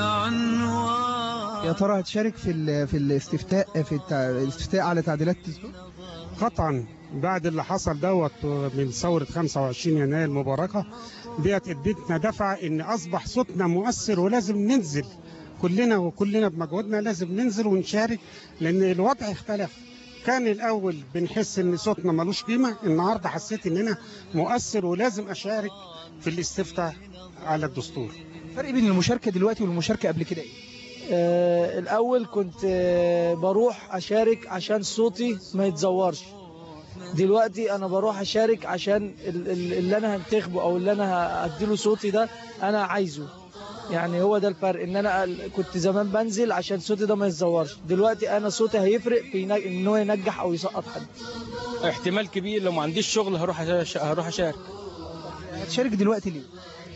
العنوان يا ترى هتشارك في ال- في الاستفتاء في التع- الاستفتاء على تعديلات الدستور قطعا بعد اللي حصل دوت من ثورة 25 يناير المباركة ديت ادتنا دفعة ان اصبح صوتنا مؤثر ولازم ننزل كلنا وكلنا بمجهودنا لازم ننزل ونشارك لان الوضع اختلف كان الاول بنحس ان صوتنا ملوش قيمة النهاردة حسيت ان انا مؤثر ولازم اشارك في الاستفتاء على الدستور الفرق بين المشاركة دلوقتي والمشاركة قبل كده ايه؟ آه، الأول كنت آه، بروح أشارك عشان صوتي ما يتزورش دلوقتي أنا بروح أشارك عشان ال- ال- اللي أنا هنتخبه أو اللي أنا هديله صوتي ده أنا عايزه يعني هو ده الفرق ان انا ال- كنت زمان بنزل عشان صوتي ده ما يتزورش دلوقتي انا صوتي هيفرق في ينج- ان هو ينجح او يسقط حد احتمال كبير لو ما عنديش شغل هروح أش- هروح اشارك هتشارك دلوقتي ليه؟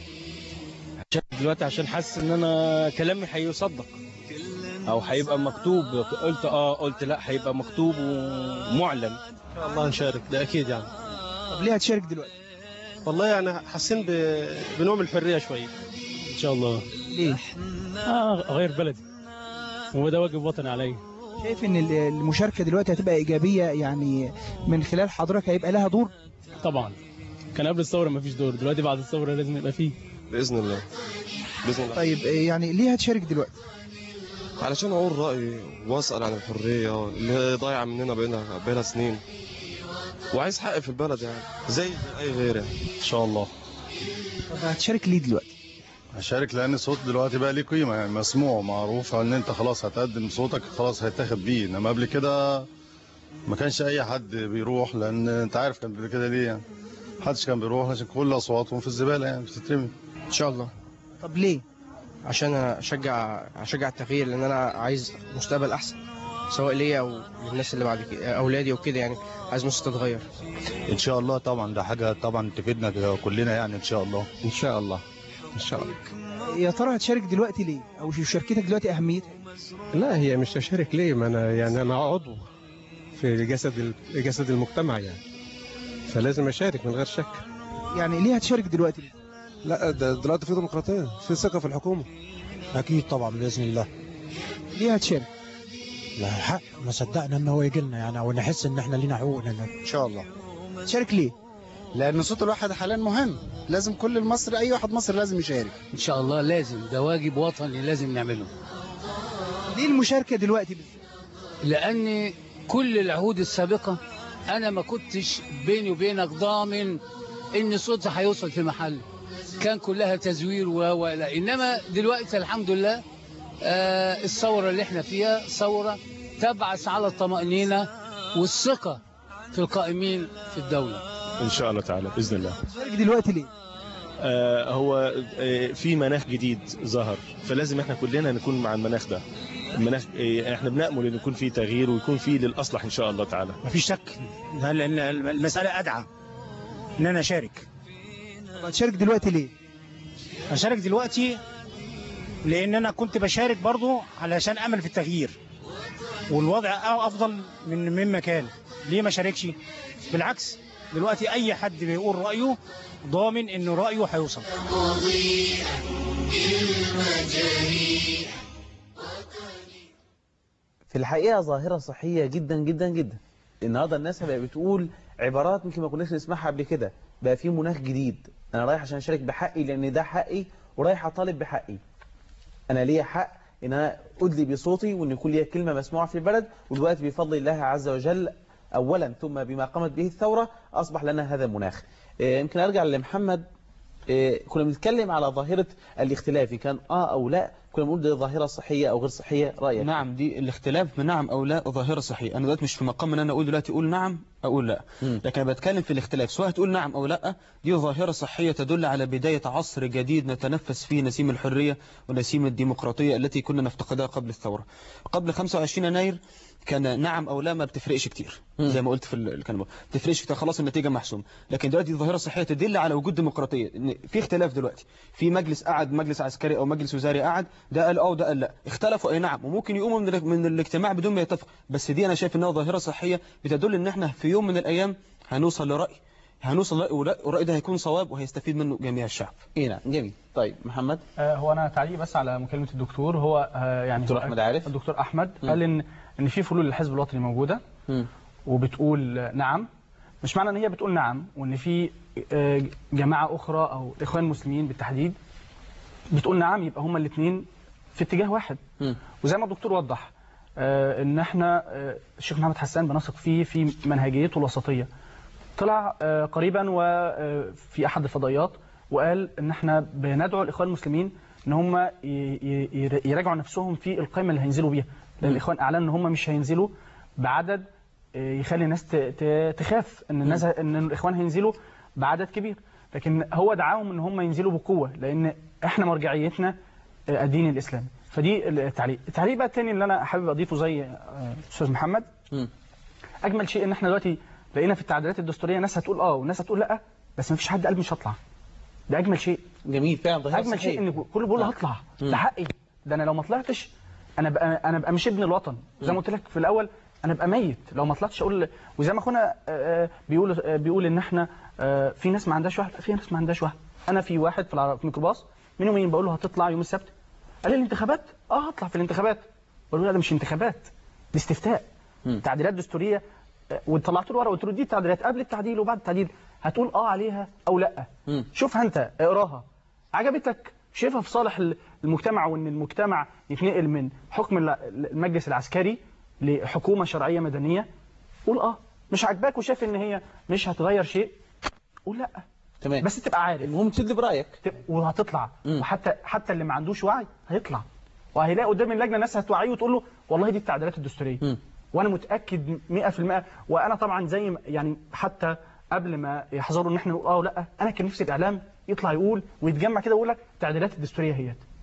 هشارك دلوقتي عشان حاسس ان انا كلامي هيصدق او هيبقى مكتوب قلت اه قلت لا هيبقى مكتوب ومعلن ان شاء الله نشارك ده اكيد يعني طب ليه هتشارك دلوقتي؟ والله يعني حاسين ب... بنوع من الحريه شويه ان شاء الله ليه؟ اه غير بلدي وده واجب وطني عليا شايف ان ال- المشاركة دلوقتي هتبقى ايجابية يعني من خلال حضرتك هيبقى لها دور؟ طبعا كان قبل الثوره ما فيش دور دلوقتي بعد الثوره لازم يبقى فيه باذن الله باذن الله طيب يعني ليه هتشارك دلوقتي؟ علشان اقول رايي واسال عن الحريه اللي ضايعه مننا بقينا بقالها سنين وعايز حق في البلد يعني زي اي غير يعني ان شاء الله طب هتشارك ليه دلوقتي؟ هشارك لان الصوت دلوقتي بقى ليه قيمه يعني مسموع معروف ان انت خلاص هتقدم صوتك خلاص هيتاخد بيه انما قبل كده ما كانش اي حد بيروح لان انت عارف كان قبل كده ليه يعني محدش كان بيروح عشان كل اصواتهم في الزباله يعني بتترمي ان شاء الله طب ليه؟ عشان انا اشجع اشجع التغيير لان انا عايز مستقبل احسن سواء ليا او للناس اللي بعد كده اولادي وكده يعني عايز مصر تتغير ان شاء الله طبعا ده حاجه طبعا تفيدنا كلنا يعني ان شاء الله ان شاء الله ان شاء الله يا ترى هتشارك دلوقتي ليه او شركتك دلوقتي اهميتها لا هي مش تشارك ليه ما انا يعني انا عضو في جسد ال- جسد المجتمع يعني فلازم اشارك من غير شك يعني ليه هتشارك دلوقتي ليه لا ده دلوقتي في ديمقراطيه في ثقه في الحكومه اكيد طبعا باذن الله ليه هتشارك لا حق ما صدقنا ان هو يجي لنا يعني او نحس ان احنا لينا حقوقنا ان شاء الله تشارك ليه لان صوت الواحد حاليا مهم لازم كل المصري اي واحد مصري لازم يشارك ان شاء الله لازم ده واجب وطني لازم نعمله ليه المشاركه دلوقتي بالذات؟ لان كل العهود السابقه انا ما كنتش بيني وبينك ضامن ان صوتي هيوصل في محل كان كلها تزوير و و لا انما دلوقتي الحمد لله آه الثوره اللي احنا فيها ثوره تبعث على الطمانينه والثقه في القائمين في الدوله ان شاء الله تعالى باذن الله تشارك دلوقتي ليه آه هو آه في مناخ جديد ظهر فلازم احنا كلنا نكون مع المناخ ده المناخ آه احنا بنامل ان يكون في تغيير ويكون في للاصلح ان شاء الله تعالى مفيش شك ده لان المساله ادعى ان انا اشارك طب هتشارك دلوقتي ليه اشارك دلوقتي لان انا كنت بشارك برضو علشان امل في التغيير والوضع افضل من مما كان ليه ما شاركش بالعكس دلوقتي اي حد بيقول رايه ضامن ان رايه هيوصل في الحقيقة ظاهرة صحية جدا جدا جدا النهاردة الناس بقى بتقول عبارات يمكن ما كناش نسمعها قبل كده بقى في مناخ جديد انا رايح عشان اشارك بحقي لان ده حقي ورايح اطالب بحقي انا ليا حق ان انا ادلي بصوتي وان يكون ليا كلمة مسموعة في البلد ودلوقتي بفضل الله عز وجل اولا ثم بما قامت به الثورة اصبح لنا هذا المناخ إيه، يمكن ارجع لمحمد إيه، كنا بنتكلم على ظاهرة الاختلاف إن كان اه او لا كنا بنقول دي ظاهرة صحية او غير صحية رأيك نعم دي الاختلاف من نعم او لا ظاهره صحيحه انا دلوقتي مش في مقام ان انا اقول دلوقتي اقول نعم اقول لا لكن انا بتكلم في الاختلاف سواء تقول نعم او لا دي ظاهره صحيه تدل على بدايه عصر جديد نتنفس فيه نسيم الحريه ونسيم الديمقراطيه التي كنا نفتقدها قبل الثوره قبل 25 يناير كان نعم او لا ما بتفرقش كتير زي ما قلت في ال- الكلمه ما بتفرقش كتير خلاص النتيجه محسومه لكن دلوقتي دي ظاهره صحيه تدل على وجود ديمقراطيه ان في اختلاف دلوقتي في مجلس قعد مجلس عسكري او مجلس وزاري قعد ده قال اه وده قال لا اختلفوا اي نعم وممكن يقوموا من ال- من الاجتماع بدون ما يتفقوا بس دي انا شايف انها ظاهره صحيه بتدل ان احنا في يوم من الايام هنوصل لراي هنوصل لرأي والرأي- والراي ده هيكون صواب وهيستفيد منه جميع الشعب اي نعم جميل طيب محمد آه، هو انا تعليق بس على مكالمه الدكتور هو آه، يعني دكتور هو- أحمد عارف؟ الدكتور احمد مم. قال ان ان في فلول للحزب الوطني موجوده مم. وبتقول آه، نعم مش معنى ان هي بتقول نعم وان في آه، جماعه اخرى او اخوان مسلمين بالتحديد بتقول نعم يبقى هما الاثنين في اتجاه واحد مم. وزي ما الدكتور وضح آه، ان احنا آه، الشيخ محمد حسان بنثق فيه في منهجيته الوسطيه طلع آه، قريبا وفي احد الفضائيات وقال ان احنا بندعو الاخوان المسلمين ان هم ي- ي- يراجعوا نفسهم في القائمه اللي هينزلوا بيها لان مم. الاخوان اعلن ان هم مش هينزلوا بعدد آه، يخلي الناس ت- ت- تخاف ان الناس ان الاخوان هينزلوا بعدد كبير لكن هو دعاهم ان هم ينزلوا بقوه لان احنا مرجعيتنا آه، الدين الاسلامي فدي التعليق التعليق بقى الثاني اللي انا حابب اضيفه زي آه، استاذ محمد مم. اجمل شيء ان احنا دلوقتي لقينا في التعديلات الدستوريه ناس هتقول اه وناس هتقول لا بس ما فيش حد قال مش هطلع ده اجمل شيء جميل فعلا ظاهرة اجمل صحية. شيء ان كله بيقول آه. هطلع مم. ده حقي ده انا لو ما طلعتش انا بقى انا بقى مش ابن الوطن زي ما قلت لك في الاول انا بقى ميت لو ما طلعتش اقول وزي ما اخونا آه، آه، بيقول آه، بيقول ان احنا آه، في ناس ما عندهاش وحده في ناس ما عندهاش وحده انا في واحد في العر- في الميكروباص من يومين بقول له هتطلع يوم السبت قال لي الانتخابات اه هطلع في الانتخابات بقول له لا ده مش انتخابات دي استفتاء تعديلات دستوريه آه، وطلعت له ورقه قلت له دي تعديلات قبل التعديل وبعد التعديل هتقول اه عليها او لا شوفها انت اقراها عجبتك شايفها في صالح المجتمع وان المجتمع يتنقل من حكم ال- المجلس العسكري لحكومه شرعيه مدنيه قول اه مش عاجباك وشايف ان هي مش هتغير شيء قول لا تمام بس تبقى عارف المهم تدي برايك وهتطلع وحتى حتى اللي ما عندوش وعي هيطلع وهيلاقي قدام اللجنه ناس هتوعيه وتقول له والله دي التعديلات الدستوريه وانا متاكد 100% وانا طبعا زي ما يعني حتى قبل ما يحذروا ان احنا نقول اه ولا انا كان نفسي الاعلام يطلع يقول ويتجمع كده ويقول لك التعديلات الدستوريه هي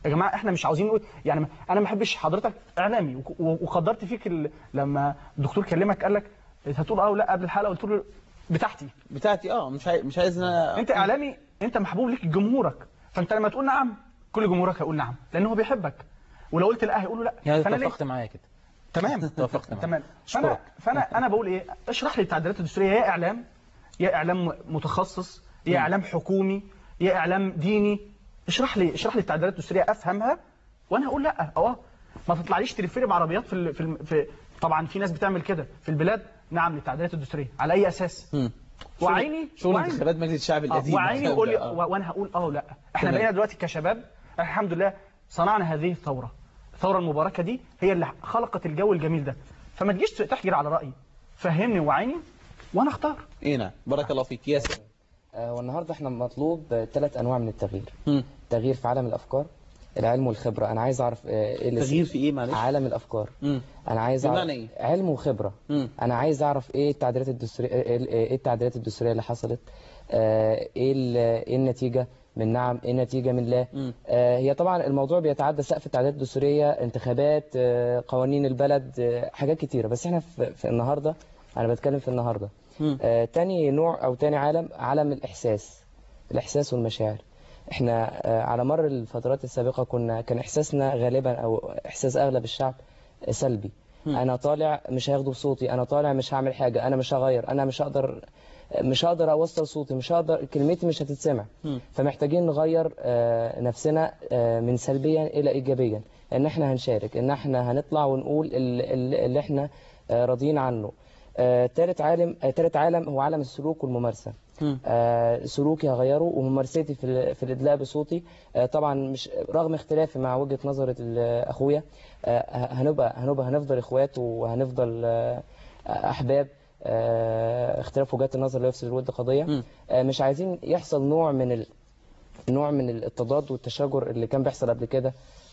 يا جماعه احنا مش عاوزين نقول يعني انا ما بحبش حضرتك اعلامي وك- وقدرت فيك ال... لما الدكتور كلمك قال لك هتقول اه ولا قبل الحلقه قلت له بتاعتي بتاعتي اه مش عاي... مش عايز أنا... انت اعلامي انت محبوب ليك جمهورك فانت لما تقول نعم كل جمهورك هيقول نعم لان هو بيحبك ولو قلت لا هيقولوا لا يعني فانا ليه اتفقت معايا كده تمام اتفقت معايا تمام فانا فانا انا بقول ايه اشرح لي التعديلات الدستوريه يا اعلام يا اعلام متخصص يا اعلام حكومي يا اعلام ديني اشرح لي اشرح لي التعديلات الدستوريه افهمها وانا هقول لا اه ما تطلعليش تلفلي بعربيات في ال... في, ال... في طبعا في ناس بتعمل كده في البلاد نعم للتعديلات الدستوريه على اي اساس وعيني شغل وعيني. انتخابات مجلس الشعب آه، القديم وعيني يقول لي آه. و- وانا هقول اه لا احنا تمام. بقينا دلوقتي كشباب الحمد لله صنعنا هذه الثوره الثوره المباركه دي هي اللي خلقت الجو الجميل ده فما تجيش تحجر على رايي فهمني وعيني وانا اختار ايه نعم بارك الله فيك ياسر آه، والنهارده احنا مطلوب ثلاث انواع من التغيير تغيير في عالم الافكار العلم والخبره انا عايز اعرف آه، ايه اللي تغيير في ايه معلش عالم الافكار انا عايز اعرف بمعنى ايه؟ علم وخبره انا عايز اعرف ايه التعديلات الدستوريه ايه إيه التعديلات الدستوريه اللي حصلت آه، ايه ال- ايه النتيجه من نعم ايه النتيجه من لا آه، هي طبعا الموضوع بيتعدى سقف التعديلات الدستوريه انتخابات آه، قوانين البلد آه، حاجات كتيره بس احنا في في النهارده انا بتكلم في النهارده آه، تاني نوع او تاني عالم عالم الاحساس الاحساس والمشاعر احنا آه، على مر الفترات السابقه كنا كان احساسنا غالبا او احساس اغلب الشعب آه، سلبي انا طالع مش هياخدوا بصوتي انا طالع مش هعمل حاجه انا مش هغير انا مش هقدر مش هقدر اوصل صوتي مش هقدر كلمتي مش هتتسمع فمحتاجين نغير آه، نفسنا آه، من سلبيا الى ايجابيا ان احنا هنشارك ان احنا هنطلع ونقول ال- ال- اللي احنا آه، راضيين عنه آه، تالت عالم آه، تالت عالم هو عالم السلوك والممارسه آه، سلوكي هغيره وممارستي في ال- في الادلاء بصوتي آه، طبعا مش رغم اختلافي مع وجهه نظر ال- اخويا آه، هنبقى هنبقى هنفضل اخوات وهنفضل آه، احباب آه، اختلاف وجهات النظر لا يفسد الود قضيه آه، مش عايزين يحصل نوع من ال... نوع من التضاد والتشاجر اللي كان بيحصل قبل كده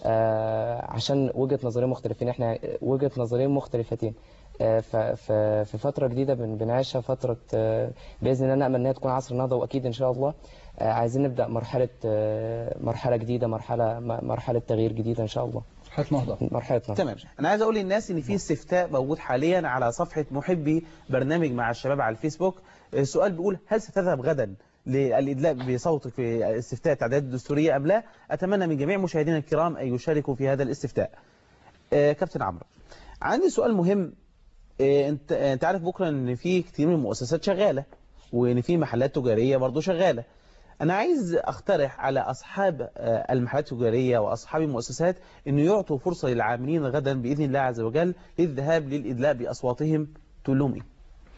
آه، عشان وجهة نظرين مختلفين احنا وجهة نظرين مختلفتين آه، ف- ف- في فترة جديدة بن- بنعيشها فترة آه، بإذن الله نأمل إنها تكون عصر النهضة وأكيد إن شاء الله آه، عايزين نبدأ مرحلة آه، مرحلة جديدة مرحلة م- مرحلة تغيير جديدة إن شاء الله مرحلة نهضة مرحلة نهضة تمام انا عايز اقول للناس ان في استفتاء موجود حاليا على صفحه محبي برنامج مع الشباب على الفيسبوك السؤال بيقول هل ستذهب غدا للادلاء بصوتك في استفتاء التعديلات الدستوريه ام لا اتمنى من جميع مشاهدينا الكرام ان يشاركوا في هذا الاستفتاء آه، كابتن عمرو عندي سؤال مهم آه، انت انت عارف بكره ان في كتير من المؤسسات شغاله وان في محلات تجاريه برضو شغاله انا عايز اقترح على اصحاب آه، المحلات التجاريه واصحاب المؤسسات انه يعطوا فرصه للعاملين غدا باذن الله عز وجل للذهاب للادلاء باصواتهم تقول لهم ايه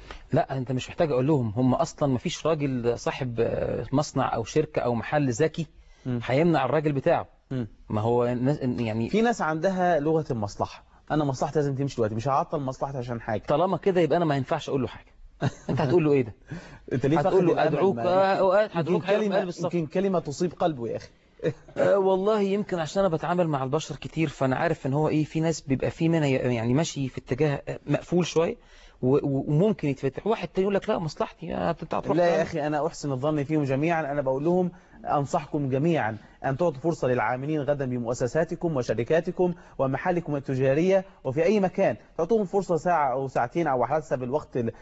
لا انت مش محتاج اقول لهم هم اصلا ما فيش راجل صاحب آه، مصنع او شركة او محل ذكي هيمنع الراجل بتاعه ما هو الناس- يعني في ناس عندها لغه المصلحه انا مصلحتي لازم تمشي دلوقتي مش هعطل مصلحتي عشان حاجه طالما كده يبقى انا ما ينفعش اقول له حاجه انت هتقول له ايه ده انت ليه هتقول فاقد له الأمل؟ ادعوك ما- آه، اوقات يمكن هدعوك هيروح كلمه بقلب الصف يمكن كلمه تصيب قلبه يا اخي آه والله يمكن عشان انا بتعامل مع البشر كتير فانا عارف ان هو ايه في ناس بيبقى في منها يعني ماشي في اتجاه آه، مقفول شويه و- و- وممكن يتفتح واحد تاني يقول لك لا مصلحتي آه، انت هتروح لا يا تعمل. أخي أنا أحسن الظن فيهم جميعا أنا بقول لهم أنصحكم جميعا أن تعطوا فرصة للعاملين غدا بمؤسساتكم وشركاتكم ومحالكم التجارية وفي أي مكان تعطوهم فرصة ساعة أو ساعتين أو حسب الوقت ال-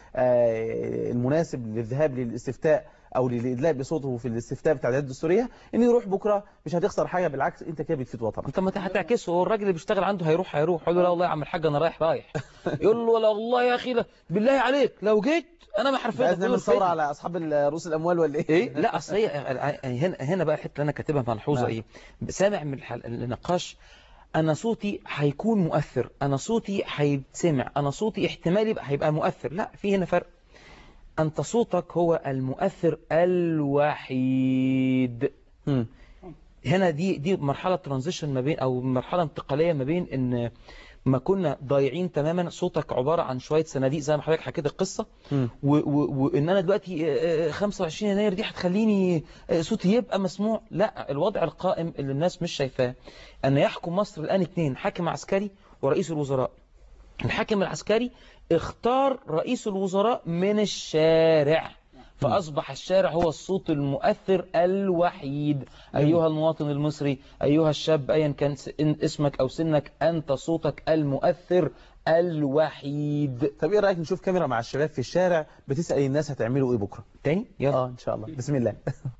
آه، المناسب للذهاب للاستفتاء أو للإدلاء بصوته في الاستفتاء بالتعديلات الدستورية إنه يروح بكرة مش هتخسر حاجة بالعكس أنت كده بتفيد وطنك انت ما هتعكسه هو الراجل اللي بيشتغل عنده هيروح هيروح يقول له لا والله يا عم الحاج انا رايح رايح يقول له لا والله يا اخي لا بالله عليك لو جيت انا ما حرفتك عايز نعمل ثورة على أصحاب رؤوس الأموال ولا إيه؟ ايه لا اصل هي هنا هنا بقى الحته اللي انا كاتبها ملحوظه نعم. ايه سامع من الحل... النقاش انا صوتي هيكون مؤثر انا صوتي هيتسمع انا صوتي احتمال يبقى هيبقى مؤثر لا في هنا فرق انت صوتك هو المؤثر الوحيد هنا دي دي مرحله ترانزيشن ما بين او مرحله انتقاليه ما بين ان ما كنا ضايعين تماما صوتك عبارة عن شوية صناديق زي ما حضرتك حكيت القصة و- و- وان انا دلوقتي آه، آه، 25 يناير دي هتخليني آه، صوتي يبقى مسموع لا الوضع القائم اللي الناس مش شايفاه ان يحكم مصر الان اثنين حاكم عسكري ورئيس الوزراء الحاكم العسكري اختار رئيس الوزراء من الشارع فأصبح الشارع هو الصوت المؤثر الوحيد أيها المواطن المصري أيها الشاب أيا كان س- إن اسمك أو سنك أنت صوتك المؤثر الوحيد طب ايه رايك نشوف كاميرا مع الشباب في الشارع بتسال الناس هتعملوا ايه بكره تاني يلا اه ان شاء الله بسم الله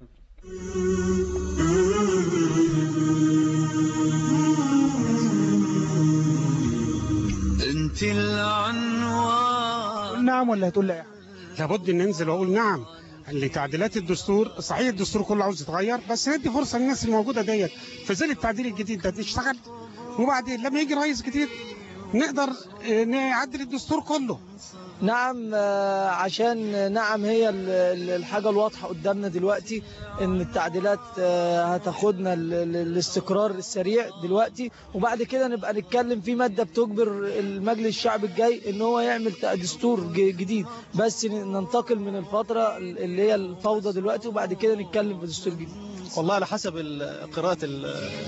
انت العنوان نعم ولا هتقول لا لابد ان ننزل واقول نعم لتعديلات الدستور صحيح الدستور كله عاوز يتغير بس ندي فرصه للناس الموجوده ديت في ظل التعديل الجديد ده تشتغل وبعدين لما يجي رئيس جديد نقدر آه، نعدل الدستور كله نعم آه، عشان نعم هي ال- ال- الحاجة الواضحة قدامنا دلوقتي ان التعديلات آه، هتاخدنا ل- ل- للاستقرار السريع دلوقتي وبعد كده نبقى نتكلم في مادة بتجبر المجلس الشعب الجاي ان هو يعمل ت- دستور ج- جديد بس ن- ننتقل من الفترة اللي هي الفوضى دلوقتي وبعد كده نتكلم في دستور جديد والله على حسب ال- قراءة ال-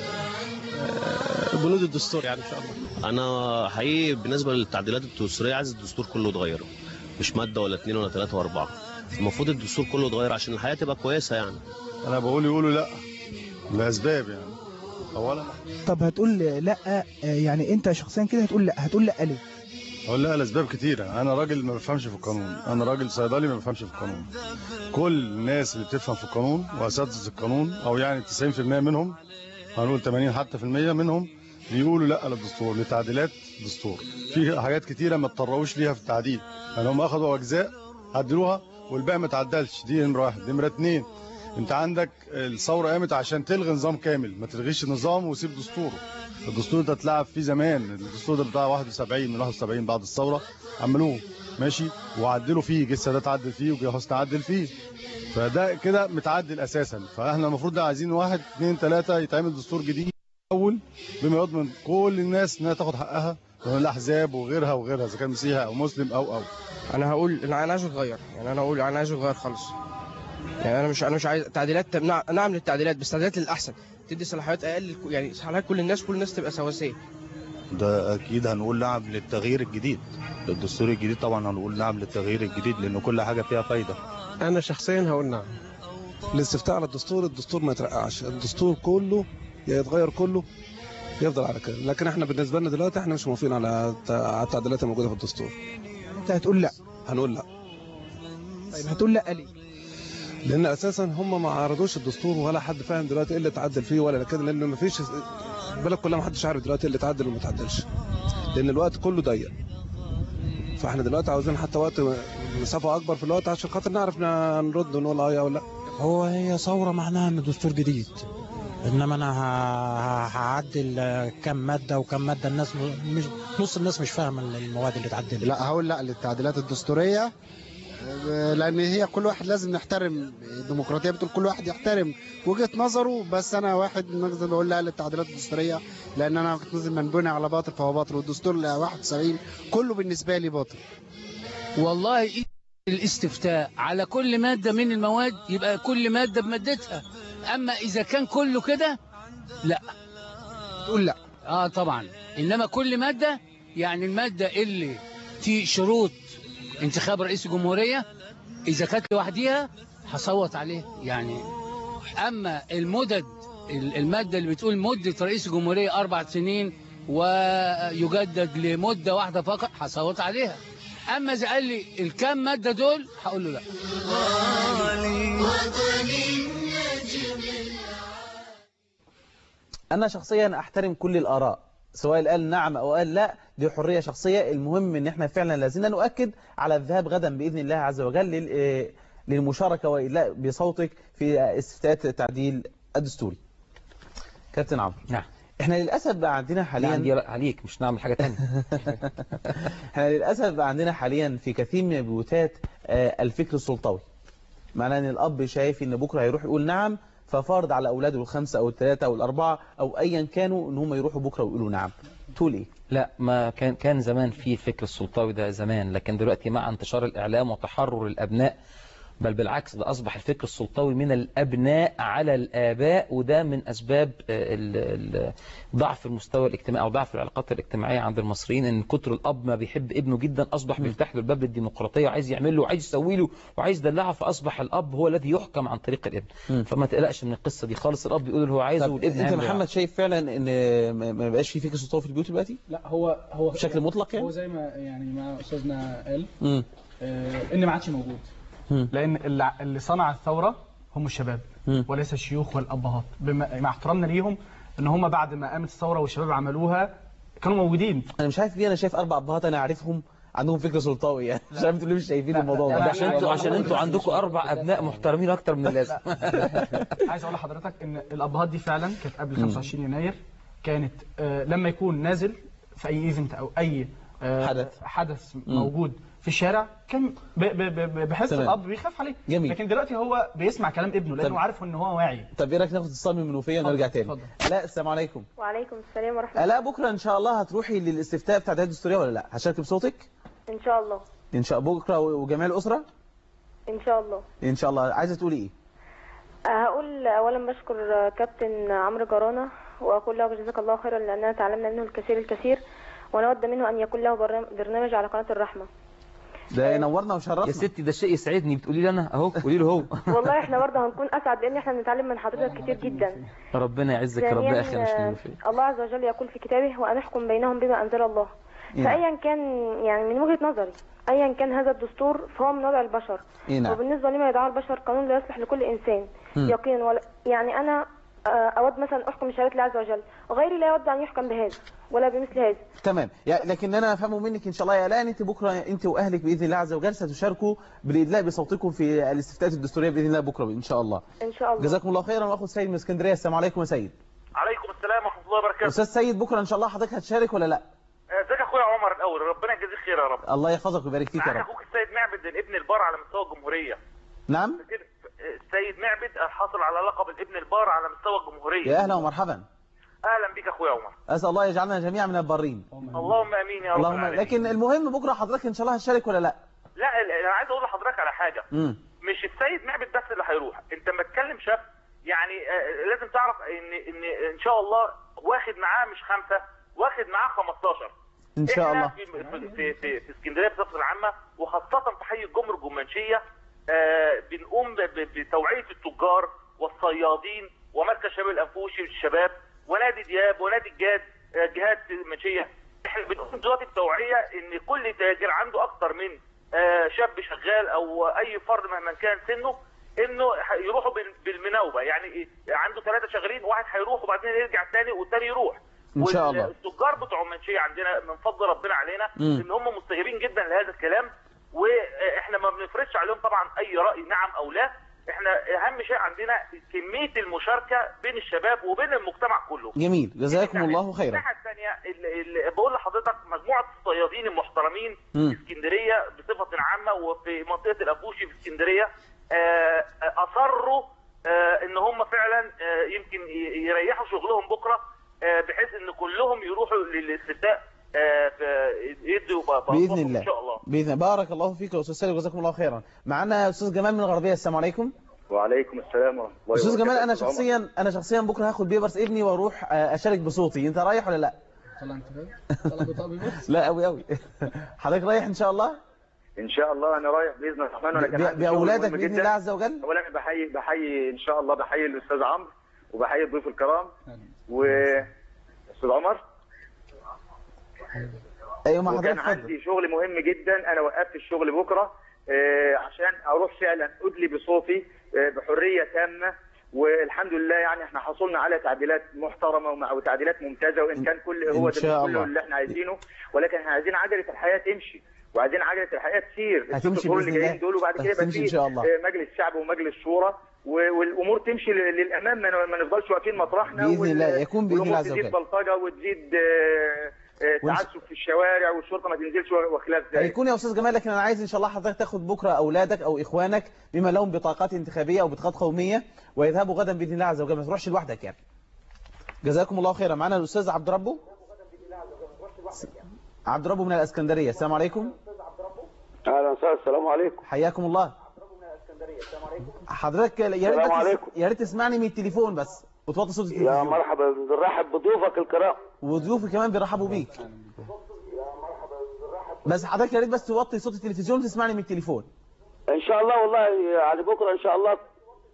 آه، بنود الدستور يعني إن شاء الله انا حقيقي بالنسبه للتعديلات الدستوريه عايز الدستور كله يتغير مش ماده ولا اتنين ولا تلاته واربعه المفروض الدستور كله يتغير عشان الحياه تبقى كويسه يعني انا بقول يقولوا لا لاسباب يعني اولا طب هتقول لا آه، يعني انت شخصيا كده هتقول لا هتقول لا ليه اقول لا لاسباب كتيره انا راجل ما بفهمش في القانون انا راجل صيدلي ما بفهمش في القانون كل الناس اللي بتفهم في القانون واساتذه القانون او يعني 90% منهم هنقول 80 حتى في المية منهم بيقولوا لا للدستور لتعديلات دستور في حاجات كتيره ما تطرقوش ليها في التعديل يعني هم اخذوا اجزاء عدلوها والباقي ما تعدلش دي نمره واحد نمره اتنين انت عندك الثوره قامت عشان تلغي نظام كامل ما تلغيش النظام وسيب دستوره الدستور ده اتلعب فيه زمان الدستور ده بتاع 71 من 71 بعد الثوره عملوه ماشي وعدلوا فيه جه السادات عدل فيه وجه حسني عدل فيه فده كده متعدل اساسا فاحنا المفروض ده عايزين واحد اثنين ثلاثه يتعمل دستور جديد اول بما يضمن كل الناس انها تاخد حقها من الاحزاب وغيرها وغيرها اذا كان مسيحي او مسلم او او انا هقول انا أنا عايزه يتغير يعني انا اقول انا عايزه يتغير خالص يعني انا مش انا مش عايز تعديلات نع- نعم للتعديلات بس تعديلات للاحسن تدي صلاحيات اقل لكل- يعني صلاحيات كل الناس كل الناس تبقى سواسيه ده اكيد هنقول نعم للتغيير الجديد للدستور الجديد طبعا هنقول نعم للتغيير الجديد لان كل حاجه فيها فايده انا شخصيا هقول نعم الاستفتاء على الدستور الدستور ما يترقعش الدستور كله يا يتغير كله يفضل على كده لكن احنا بالنسبه لنا دلوقتي احنا مش موافقين على الت- على التعديلات الموجوده في الدستور انت هتقول لا هنقول لا طيب هتقول لا ليه لان اساسا هم ما عرضوش الدستور ولا حد فاهم دلوقتي ايه اللي اتعدل فيه ولا كده لان ما فيش البلد كلها ما حدش عارف دلوقتي ايه اللي اتعدل وما اتعدلش لان الوقت كله ضيق فاحنا دلوقتي عاوزين حتى وقت مسافه اكبر في الوقت عشان خاطر نعرف ن- نرد ونقول اه او لا هو هي ثورة معناها ان دستور جديد انما انا ه- ه- هعدل آه، كم مادة وكم مادة الناس م- مش نص الناس مش فاهمة المواد اللي اتعدلت لا هقول لا للتعديلات الدستورية آه، لان هي كل واحد لازم نحترم الديمقراطيه بتقول كل واحد يحترم وجهه نظره بس انا واحد من الناس اللي بقول لا للتعديلات الدستوريه لان انا كنت نازل من بني على باطل فهو باطل والدستور ل 71 كله بالنسبه لي باطل والله الاستفتاء على كل مادة من المواد يبقى كل مادة بمادتها أما إذا كان كله كده لا تقول لا آه طبعا إنما كل مادة يعني المادة اللي في شروط انتخاب رئيس الجمهورية إذا كانت لوحديها هصوت عليه يعني أما المدد المادة اللي بتقول مدة رئيس الجمهورية أربع سنين ويجدد لمدة واحدة فقط هصوت عليها أما إذا قال لي الكام مادة دول هقول له لا أنا شخصيا أحترم كل الآراء سواء قال نعم أو قال لا دي حرية شخصية المهم إن إحنا فعلا لازلنا نؤكد على الذهاب غدا بإذن الله عز وجل لل- آه، للمشاركة وإدلاء بصوتك في استفتاءات التعديل الدستوري كابتن عمرو نعم احنا للأسف بقى عندنا حاليا عندي رأي عليك مش نعمل حاجة تانية احنا للأسف بقى عندنا حاليا في كثير من البيوتات آه، الفكر السلطوي معناه ان الاب شايف ان بكره هيروح يقول نعم ففرض على اولاده الخمسه او الثلاثه او الاربعه او ايا كانوا ان هم يروحوا بكره ويقولوا نعم تقول ايه لا ما كان كان زمان في الفكر السلطوي ده زمان لكن دلوقتي مع انتشار الإعلام وتحرر الأبناء بل بالعكس ده أصبح الفكر السلطوي من الأبناء على الآباء وده من أسباب آه، ال- ال- ضعف المستوى الاجتماعي أو ضعف العلاقات الاجتماعية عند المصريين إن كتر الأب ما بيحب ابنه جدا أصبح بيفتح له الباب للديمقراطية وعايز يعمل له وعايز يسوي له وعايز يدلعه فأصبح الأب هو الذي يحكم عن طريق الابن فما تقلقش من القصة دي خالص الأب يقول اللي هو عايزه طب والابن انت هيعمل اللي محمد شايف فعلا ان ما ما بقاش في فكر سلطوي في البيوت دلوقتي لا هو هو بشكل مطلق يعني هو زي ما يعني ما استاذنا قال امم آه، ان ما عادش موجود لان اللي اللي صنع الثوره هم الشباب وليس الشيوخ والابهات بما مع احترامنا ليهم ان هم بعد ما قامت الثوره والشباب عملوها كانوا موجودين انا مش عارف ليه انا شايف اربع ابهات انا عارفهم عندهم فكر سلطوي يعني مش عارف تقولوا مش شايفين الموضوع ده ده عشان انتوا عشان انتوا عندكم أربع أبناء محترمين أكتر من اللازم عايز اقول لحضرتك ان الابهات دي فعلا كانت قبل مم. 25 يناير كانت آه، لما يكون نازل في اي ايفنت او اي آه، حدث. حدث مم. موجود في الشارع كان ب- ب- ب- بحس تمام. الاب بيخاف عليه جميل. لكن دلوقتي هو بيسمع كلام ابنه لانه طب- عارف ان هو واعي طب ايه رايك ناخد اتصال من المنوفيه ونرجع تاني لا السلام عليكم وعليكم السلام ورحمة الله لا بكره ان شاء الله هتروحي للاستفتاء بتاع الدائره الدستوريه ولا لا هشارك بصوتك إن شاء الله ان شاء بكره وجميع الاسره إن شاء الله ان شاء الله عايزه تقولي ايه أه، هقول أولا بشكر كابتن عمرو جرانة وأقول له جزاك الله خيرا لأننا تعلمنا منه الكثير الكثير ونود منه أن يكون له برنام- برنامج على قناة الرحمة ده ينورنا وشرفنا يا ستي ده شيء يسعدني بتقولي لي أنا أهو قولي له هو والله احنا برضه هنكون أسعد لأن احنا بنتعلم من حضرتك كتير جدا ربنا يعزك يا رب ثانياً، يا أخي أنا مش آه، منوفية الله عز وجل يقول في كتابه وأن احكم بينهم بما أنزل الله نعم. فأيا كان يعني من وجهة نظري أيا كان هذا الدستور فهو من وضع البشر إيه نعم. وبالنسبة لما يدعاه البشر قانون لا يصلح لكل إنسان مم. يقينا ولا يعني أنا آه، أود مثلا أحكم بشهادة الله عز وجل غيري لا يود أن يحكم بهذا ولا بمثل هذا تمام يعني لكن انا افهمه منك ان شاء الله يا الان انت بكره انت واهلك باذن الله عز وجل ستشاركوا بالادلاء بصوتكم في الاستفتاءات الدستوريه باذن الله بكره ان شاء الله إن شاء الله جزاكم الله خيرا واخو سيد من اسكندريه السلام عليكم يا سيد عليكم السلام ورحمه الله وبركاته استاذ سيد بكره ان شاء الله حضرتك هتشارك ولا لا آه، ازيك يا اخويا عمر الاول ربنا يجازيك خير يا رب الله يحفظك ويبارك فيك يا معاك رب اخوك السيد معبد الابن البار على مستوى الجمهوريه نعم كده، آه، السيد معبد حصل على لقب الابن البار على مستوى الجمهوريه يا اهلا ومرحبا اهلا بيك يا اخويا عمر اسال الله يجعلنا جميعا من البارين اللهم امين يا رب اللهم العالمين لكن المهم بكره حضرتك ان شاء الله هتشارك ولا لا لا ال- انا عايز اقول لحضرتك على حاجه امم مش السيد معبد بس اللي هيروح انت لما تكلم شاب يعني آه، لازم تعرف ان ان ان شاء الله واخد معاه مش خمسه واخد معاه 15 ان شاء إحنا الله في في في, في, في اسكندريه في الصفه العامه وخاصه في حي الجمر الجمانشيه آه بنقوم ب- ب- بتوعيه التجار والصيادين ومركز شباب الانفوشي للشباب ونادي دياب ونادي الجاد آه جهات المنشيه احنا بنقوم دلوقتي بتوعيه ان كل تاجر عنده اكتر من آه شاب شغال او اي فرد مهما كان سنه انه ح- يروحوا بال- بالمناوبه يعني إيه؟ عنده ثلاثه شغالين واحد هيروح وبعدين يرجع الثاني والثاني يروح إن شاء الله. والتجار بتوع منشيه عندنا من فضل ربنا علينا مم. ان هم مستجيبين جدا لهذا الكلام واحنا ما بنفرضش عليهم طبعا اي راي نعم او لا احنا اهم شيء عندنا كميه المشاركه بين الشباب وبين المجتمع كله جميل جزاكم الله خيرا الناحيه الثانيه ال- ال- بقول لحضرتك مجموعه الصيادين المحترمين مم. في اسكندريه بصفه عامه وفي منطقه الابوشي في اسكندريه آه، اصروا آه، ان هم فعلا آه، يمكن ي- يريحوا شغلهم بكره آه، بحيث ان كلهم يروحوا للاستفتاء آه، في- يدوا ب- باذن بأصواتهم الله ان شاء الله باذن بارك الله فيك يا استاذ سيد جزاكم الله خيرا معانا استاذ جمال من الغربيه السلام عليكم وعليكم السلام ورحمه الله استاذ جمال وبركاته. انا أستاذ عمر. شخصيا انا شخصيا بكره هاخد بيبرس ابني واروح آه، اشارك بصوتي انت رايح ولا لا طلع انت فاهم طلع بطاقه بيبص لا قوي قوي حضرتك رايح ان شاء الله ان شاء الله انا رايح باذن الرحمن وانا كان ب- عندي شغل باولادك مهم باذن جداً. الله عز وجل اولا أنا بحيي بحيي ان شاء الله بحيي الاستاذ عمرو وبحيي الضيوف الكرام و استاذ عمر ايوه ما وكان حضرتك اتفضل عندي شغل مهم جدا انا وقفت الشغل بكره آه، عشان اروح فعلا ادلي بصوتي آه، بحريه تامه والحمد لله يعني احنا حصلنا على تعديلات محترمه ومع- وتعديلات ممتازه وان كان كل هو إن ده شاء كله الله. اللي احنا عايزينه ولكن احنا عايزين عجله الحياه تمشي وعايزين عجله الحياه تسير الست هتمشي شهور اللي بإذن جايين الله. دول وبعد كده يبقى هتمشي إن في شاء الله. آه، مجلس شعب ومجلس شورى و- والامور تمشي لل- للامام ما ما نفضلش واقفين مطرحنا بإذن وال- الله. يكون بإذن الله والأمور عز تزيد وجل. بلطجه وتزيد آه، آه، ونس- تعسف في الشوارع والشرطه ما تنزلش وخلاف ذلك هيكون يا استاذ جمال لكن انا عايز ان شاء الله حضرتك تاخد بكره اولادك او اخوانك بما لهم بطاقات انتخابيه او بطاقات قوميه ويذهبوا غدا باذن الله عز وجل ما تروحش لوحدك يعني جزاكم الله خيرا معنا الاستاذ عبد ربه عبد ربه من الاسكندريه السلام عليكم اهلا وسهلا السلام عليكم حياكم الله حضرتك يا ريت السلام بس- عليكم. يا ريت تسمعني من التليفون بس وتوطي صوت يا التلفزيون مرحبا بنرحب بضيوفك الكرام وضيوفي كمان بيرحبوا بيك بس حضرتك يا ريت بس توطي صوت التلفزيون وتسمعني من التليفون ان شاء الله والله يعني بكره ان شاء الله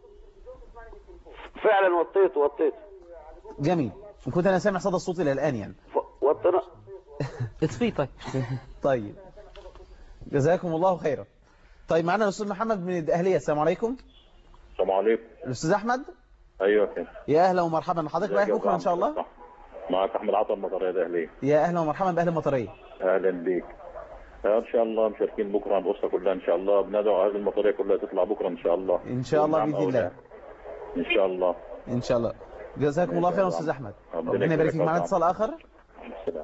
فعلا وطيت وطيت جميل وكنت انا سامع صدى الصوت الى الان يعني وطينا اطفيه طيب طيب جزاكم الله خيرا طيب معانا الاستاذ محمد من الاهليه السلام عليكم السلام عليكم الاستاذ احمد ايوه كده يا اهلا ومرحبا حضرتك رايح بكره ان شاء الله معك احمد عطا المطريه الاهليه يا اهلا ومرحبا باهل المطريه اهلا بيك آه، ان شاء الله مشاركين بكره عن الاسره كلها ان شاء الله بندعو اهل المطريه كلها تطلع بكره ان شاء الله ان شاء الله ونعم باذن الله أولاد. ان شاء الله ان شاء الله جزاكم الله خيرا استاذ احمد ربنا ربنا يبارك يكرمك فيك معانا طبعا. اتصال اخر السلام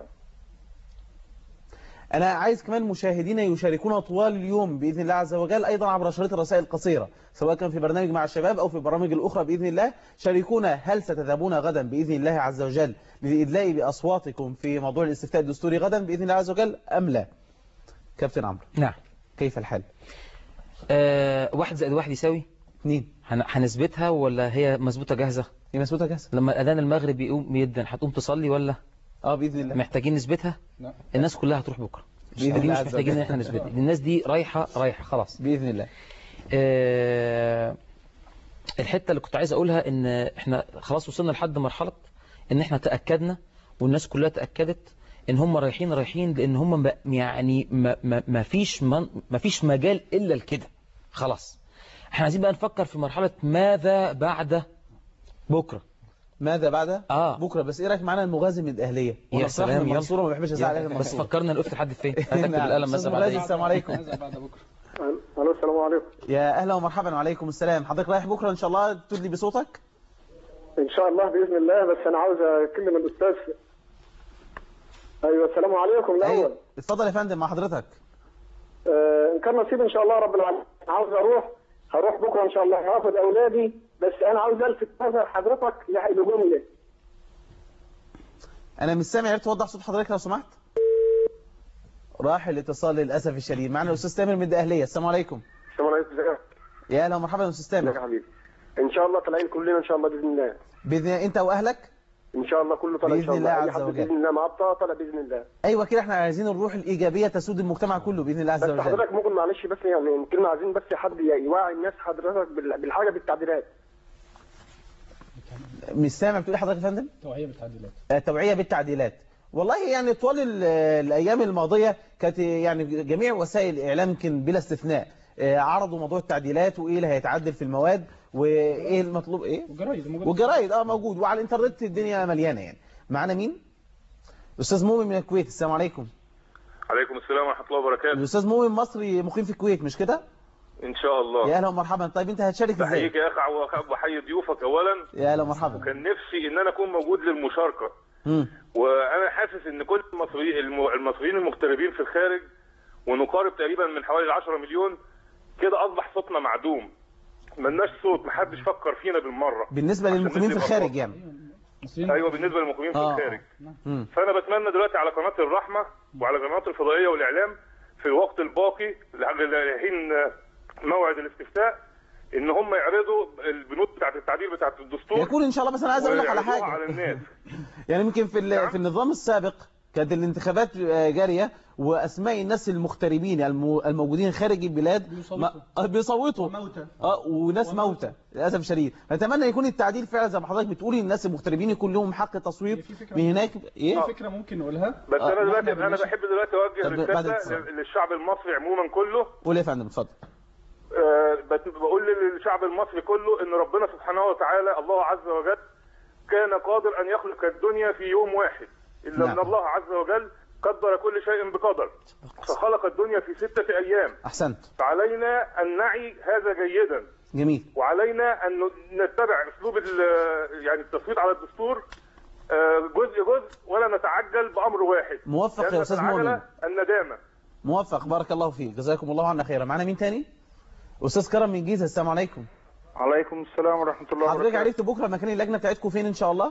انا عايز كمان مشاهدينا يشاركونا طوال اليوم باذن الله عز وجل ايضا عبر شريط الرسائل القصيره سواء كان في برنامج مع الشباب او في البرامج الاخرى باذن الله شاركونا هل ستذهبون غدا باذن الله عز وجل للادلاء باصواتكم في موضوع الاستفتاء الدستوري غدا باذن الله عز وجل ام لا كابتن عمرو نعم كيف الحال آه واحد زائد واحد يساوي اثنين هن- هنثبتها ولا هي مظبوطه جاهزه هي مظبوطه جاهزه لما اذان المغرب يقوم يدن هتقوم تصلي ولا اه باذن الله محتاجين نثبتها لا. الناس كلها هتروح بكره بإذن دي الله مش عز محتاجين ان وجل. احنا نثبتها الناس دي رايحه رايحه خلاص باذن الله آه الحته اللي كنت عايز اقولها ان احنا خلاص وصلنا لحد مرحله ان احنا تاكدنا والناس كلها تاكدت ان هم رايحين رايحين لان هم ما- يعني ما, ما, ما فيش من ما فيش مجال الا لكده خلاص احنا عايزين بقى نفكر في مرحله ماذا بعد بكره ماذا بعد اه بكره بس ايه رايك معانا المغازي من الاهليه يا وأنا بصراحة من سلام المنصوره ما بحبش ازعل يلا. اهل بس المنصوره فكرنا نقف لحد فين هتكتب نعم. القلم أستاذ مثلا مغازي، بعد السلام عليكم الو السلام عليكم يا اهلا ومرحبا وعليكم السلام حضرتك رايح بكره ان شاء الله تدلي بصوتك ان شاء الله باذن الله بس انا عاوز اكلم الاستاذ ايوه السلام عليكم الاول اتفضل يا فندم مع حضرتك آه ان كان نصيب ان شاء الله رب العالمين عاوز اروح هروح بكره ان شاء الله هاخد اولادي بس انا عاوز الفت نظر حضرتك لجمله انا مش سامع يا ريت توضح صوت حضرتك لو سمحت راح الاتصال للاسف الشديد معنا الاستاذ تامر من الاهليه السلام عليكم السلام عليكم ازيك يا اهلا ومرحبا يا استاذ ازيك يا تامر حبيبي ان شاء الله طالعين كلنا ان شاء الله باذن الله باذن انت واهلك ان شاء الله كله طالع ان شاء بإذن الله الله اي عز حد وجل. باذن الله معاه بطاقه طالع باذن الله ايوه كده احنا عايزين الروح الايجابيه تسود المجتمع كله باذن الله عز بس وجل حضرتك ممكن معلش بس يعني كلمه عايزين بس حد يوعي الناس حضرتك بال- بالحاجه بالتعديلات مش سامع بتقول إيه حضرتك يا فندم توعية بالتعديلات التوعية بالتعديلات والله يعني طوال ال- الأيام الماضية كانت يعني جميع وسائل الإعلام يمكن بلا استثناء آه، عرضوا موضوع التعديلات وإيه اللي هيتعدل في المواد وإيه المطلوب إيه والجرايد موجودة. والجرايد اه موجود وعلى الإنترنت الدنيا مليانة يعني معانا مين؟ أستاذ مؤمن من الكويت السلام عليكم عليكم السلام ورحمة الله وبركاته الأستاذ مؤمن مصري مقيم في الكويت مش كده؟ إن شاء الله يا أهلا ومرحبا طيب أنت هتشارك إزاي؟ بحييك يا أخي وبحيي ضيوفك أولا يا أهلا ومرحبا وكان نفسي إن أنا أكون موجود للمشاركة مم. وأنا حاسس إن كل المصريين الم- المصريين المغتربين في الخارج ونقارب تقريبا من حوالي 10 مليون كده أصبح صوتنا معدوم ملناش صوت محدش فكر فينا بالمرة بالنسبة عشان للمقيمين في ندي الخارج بطاقة. يعني أيوه بالنسبة للمقيمين في آه. الخارج مم. فانا بتمنى دلوقتي على قناه الرحمه وعلى قناه الفضائيه والاعلام في الوقت الباقي لحين موعد الاستفتاء ان هم يعرضوا البنود بتاعت التعديل بتاعت الدستور يكون إن شاء الله بس أنا عايز أقول لك على ويعرضوها حاجة على الناس يعني يمكن في ال- في النظام السابق كانت الانتخابات آه، جارية وأسماء الناس المغتربين الم- الموجودين خارج البلاد ما- آه، بيصوتوا اه وناس موتى للأسف الشديد نتمنى يكون التعديل فعلا زي ما حضرتك بتقولي الناس المغتربين يكون لهم حق تصويت من هناك ايه في فكرة ممكن نقولها بس آه. انا دلوقتي إحنا انا بنمشي- بحب دلوقتي اوجه طب بعد رساله الاتصال. للشعب المصري عموما كله قول يا فندم اتفضل آه، بت- بقول للشعب المصري كله ان ربنا سبحانه وتعالى الله عز وجل كان قادر ان يخلق الدنيا في يوم واحد الا نعم. ان الله عز وجل قدر كل شيء بقدر فخلق الدنيا في ستة ايام احسنت فعلينا ان نعي هذا جيدا جميل وعلينا ان نتبع اسلوب ال- يعني التصويت على الدستور آه، جزء جزء ولا نتعجل بامر واحد موفق يا لأن أستاذ العجلة مؤمن. الندامه موفق بارك الله فيك جزاكم الله عنا خيرا معنا مين تاني استاذ كرم من جيزه السلام عليكم عليكم السلام ورحمه الله حضرتك عرفت بكره مكان اللجنه بتاعتكم فين ان شاء الله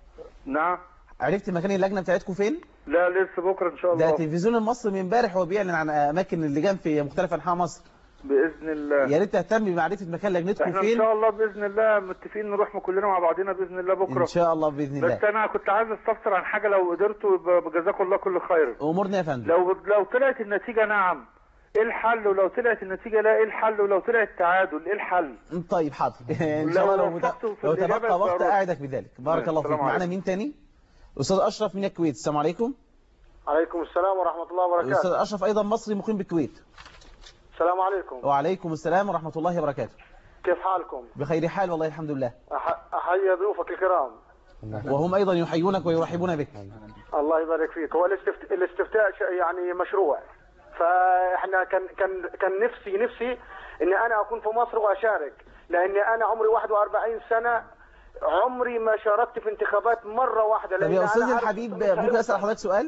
نعم عرفت مكان اللجنه بتاعتكم فين لا لسه بكره ان شاء ده الله التلفزيون المصري من امبارح هو بيعلن عن اماكن اللجان في مختلف انحاء مصر باذن الله يا ريت تهتم بمعرفه مكان لجنتكم احنا ان فين شاء الله باذن الله متفقين نروح كلنا مع بعضنا باذن الله بكره ان شاء الله باذن الله بس انا كنت عايز استفسر عن حاجه لو قدرتوا يبقى جزاكم الله كل خير امورنا يا فندم لو لو طلعت النتيجه نعم ايه الحل ولو طلعت النتيجه لا ايه الحل ولو طلعت تعادل ايه الحل طيب حاضر ان شاء الله لو, مت... وفقتوا في لو الإجابة تبقى وقت فأروح. اعدك بذلك بارك الله فيك السلام معنا عليكم. مين تاني استاذ اشرف من الكويت السلام عليكم عليكم السلام ورحمة الله استاذ وبركاته اشرف ايضا مصري مقيم بالكويت السلام عليكم وعليكم السلام ورحمه الله وبركاته كيف حالكم بخير حال والله الحمد لله أح- أحيي ضيوفك الكرام وهم ايضا يحيونك ويرحبون بك الله يبارك فيك هو الاستفت... الاستفتاء ش- يعني مشروع فاحنا كان كان كان نفسي نفسي اني انا اكون في مصر واشارك لاني انا عمري 41 سنه عمري ما شاركت في انتخابات مره واحده طب لان يا أنا استاذ عارف الحبيب الطريقة ممكن اسال حضرتك سؤال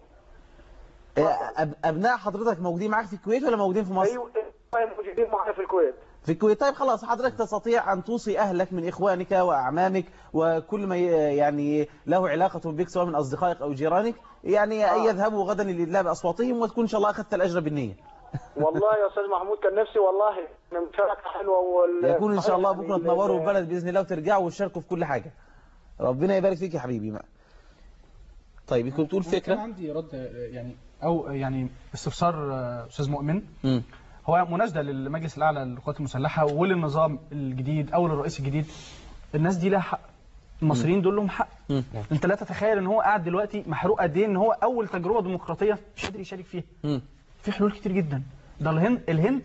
أب... ابناء حضرتك موجودين معاك في الكويت ولا موجودين في مصر ايوه أيوة، موجودين معنا في الكويت في الكويت طيب خلاص حضرتك تستطيع أن توصي أهلك من إخوانك وأعمامك وكل ما ي- يعني له علاقة بك سواء من أصدقائك أو جيرانك يعني أن يذهبوا غدا للإدلاء بأصواتهم وتكون إن شاء الله أخذت الأجر بالنية والله يا استاذ محمود كان نفسي والله إن مشاركه حلوه وال... يكون إن شاء الله صحيح بكرة يعني تنوروا ال- البلد بإذن الله وترجعوا وتشاركوا في كل حاجة ربنا يبارك فيك يا حبيبي ما. طيب يكون تقول كان فكرة عندي رد آه، يعني او يعني استفسار آه، استاذ مؤمن مم. هو مناشده للمجلس الاعلى للقوات المسلحه وللنظام الجديد او للرئيس الجديد الناس دي لها حق المصريين دول لهم حق مم. انت لا تتخيل ان هو قاعد دلوقتي محروق قد ايه ان هو اول تجربه ديمقراطيه مش قادر يشارك فيها مم. في حلول كتير جدا ده الهند الهند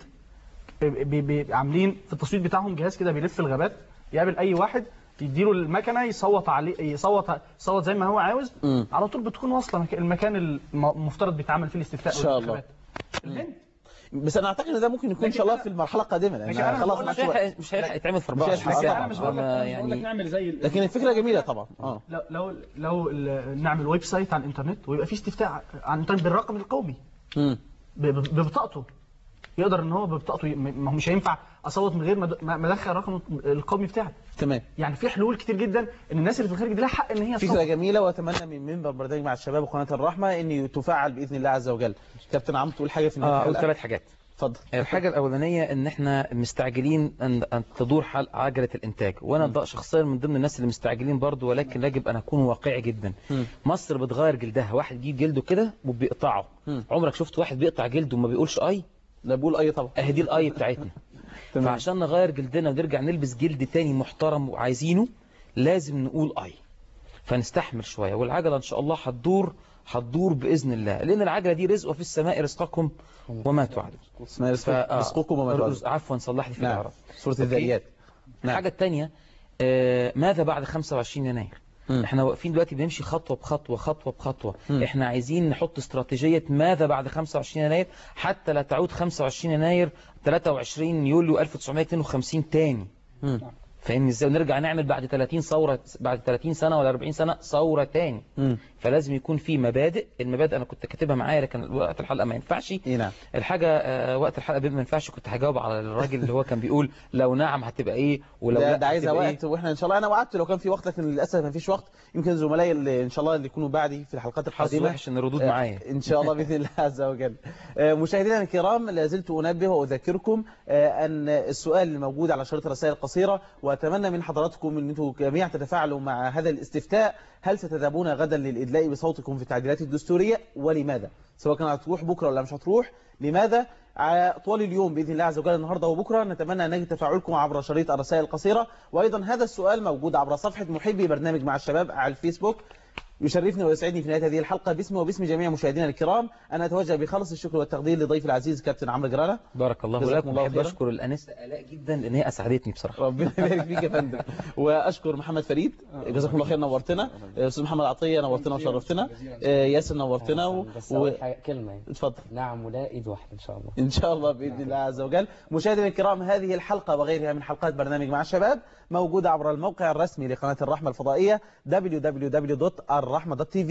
بي بي عاملين في التصويت بتاعهم جهاز كده بيلف الغابات يقابل اي واحد يديله المكنه يصوت عليه يصوت يصوت زي ما هو عاوز مم. على طول بتكون واصله مك- المكان الم- المفترض بيتعمل فيه الاستفتاء إن شاء الله. والانتخابات. بس أنا أعتقد إن ده ممكن يكون إن شاء الله في المرحلة القادمة لكن لأن أنا خلاص بقول ما لك عادش مش وقت. هيح- مش هيلحق يتعمل في مش 24 هيلحق. ساعة أنا مش بقول لك- أنا أنا بقول لك يعني نعمل زي لكن الفكرة جميلة طبعا اه لو لو لو ال- نعمل ويب سايت على الانترنت ويبقى فيه استفتاء عن الانترنت بالرقم القومي مم. ب- ب- ببطاقته يقدر ان هو ببطاقته ي- ما هو مش هينفع اصوت من غير ما د- ما ما ادخل الرقم القومي بتاعي تمام يعني في حلول كتير جدا ان الناس اللي في الخارج دي لها حق ان هي فكرة تصوت جميلة وأتمنى من منبر برنامج مع الشباب وقناة الرحمة أن تفعل بإذن الله عز وجل كابتن عمرو تقول حاجة في نهاية اه اقول الحلقة؟ ثلاث حاجات اتفضل الحاجة الأولانية إن إحنا مستعجلين أن, أن تدور حل عجلة الإنتاج وأنا ض- شخصيا من ضمن الناس اللي مستعجلين برضو ولكن يجب أن أكون واقعي جدا مم. مصر بتغير جلدها واحد يجيب جلده كده وبيقطعه مم. عمرك شفت واحد بيقطع جلده وما بيقولش أي لا بقول أي طبعا أهي دي الأي بتاعتنا تمام. فعشان نغير جلدنا ونرجع نلبس جلد تاني محترم وعايزينه لازم نقول أي فنستحمل شوية والعجلة إن شاء الله هتدور هتدور بإذن الله لأن العجلة دي رزق وفي السماء رزقكم وما توعدون اسمها رزق- فآه، رزقكم وما توعدون. عفوا صلح لي في نعم. الإعراب سورة أوكي؟ الذاريات نعم. الحاجة الثانية آه، ماذا بعد 25 يناير مم. احنا واقفين دلوقتي بنمشي خطوة بخطوة خطوة بخطوة مم. احنا عايزين نحط استراتيجية ماذا بعد 25 يناير حتى لا تعود 25 يناير 23 يوليو 1952 تاني مم. فاهمني ازاي ونرجع نعمل بعد 30 ثورة بعد 30 سنة ولا 40 سنة ثورة تاني مم. فلازم يكون في مبادئ المبادئ انا كنت كاتبها معايا لكن وقت الحلقة ما ينفعش إيه نعم الحاجة آه، وقت الحلقة بما ما ينفعش كنت هجاوب على الراجل اللي هو كان بيقول لو نعم هتبقى ايه ولو ده, لا ده عايزها هتبقى وقت واحنا ان شاء الله انا وعدت لو كان في وقت لكن للاسف ما فيش وقت يمكن زملائي اللي ان شاء الله اللي يكونوا بعدي في الحلقات حظ القادمه وحش ان الردود آه، معايا ان شاء الله باذن الله عز وجل آه، مشاهدينا الكرام لا زلت انبه واذكركم آه، ان السؤال الموجود على شريط الرسائل القصيره واتمنى من حضراتكم ان انتم جميعا تتفاعلوا مع هذا الاستفتاء هل ستذهبون غدا للادلاء بصوتكم في التعديلات الدستوريه ولماذا سواء كانت هتروح بكره ولا مش هتروح لماذا على طوال اليوم باذن الله عز وجل النهارده وبكره نتمنى ان نجد تفاعلكم عبر شريط الرسائل القصيره وايضا هذا السؤال موجود عبر صفحه محبي برنامج مع الشباب على الفيسبوك يشرفني ويسعدني في نهايه هذه الحلقه باسمي وباسم جميع مشاهدينا الكرام انا اتوجه بخالص الشكر والتقدير لضيفي العزيز كابتن عمرو جراله بارك الله جزاكم لك الله وبحب خيرا. اشكر الانسه الاء جدا لان هي اسعدتني بصراحه ربنا يبارك فيك يا فندم واشكر محمد فريد جزاكم الله خير نورتنا استاذ محمد عطيه نورتنا وشرفتنا آه، ياسر نورتنا و... بس و... أول حاجة كلمة يعني. اتفضل نعم ولا ايد واحدة ان شاء الله إن شاء الله بإذن الله عز وجل مشاهدينا الكرام هذه الحلقة وغيرها من حلقات برنامج مع الشباب موجودة عبر الموقع الرسمي لقناة الرحمة الفضائية www.الرحمة.tv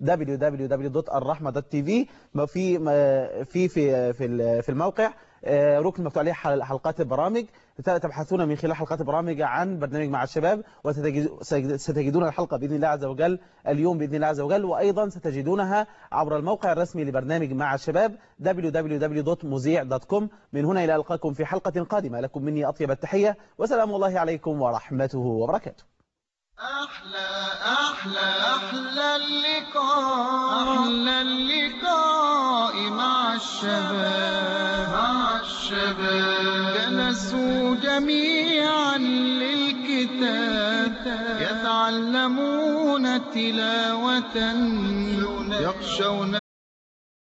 www.الرحمة.tv ما في ما في في في ال- في الموقع آه، ركن مكتوب عليه حل- حلقات البرامج تبحثون من خلال حلقات البرامج عن برنامج مع الشباب وستجدون الحلقة بإذن الله عز وجل اليوم بإذن الله عز وجل وأيضا ستجدونها عبر الموقع الرسمي لبرنامج مع الشباب www.muzيع.com من هنا إلى ألقاكم في حلقة قادمة لكم مني أطيب التحية وسلام الله عليكم ورحمته وبركاته أحلى أحلى أحلى اللقاء أحلى اللقاء مع الشباب مع الشباب جلسوا جميعا للكتاب يتعلمون تلاوة يخشون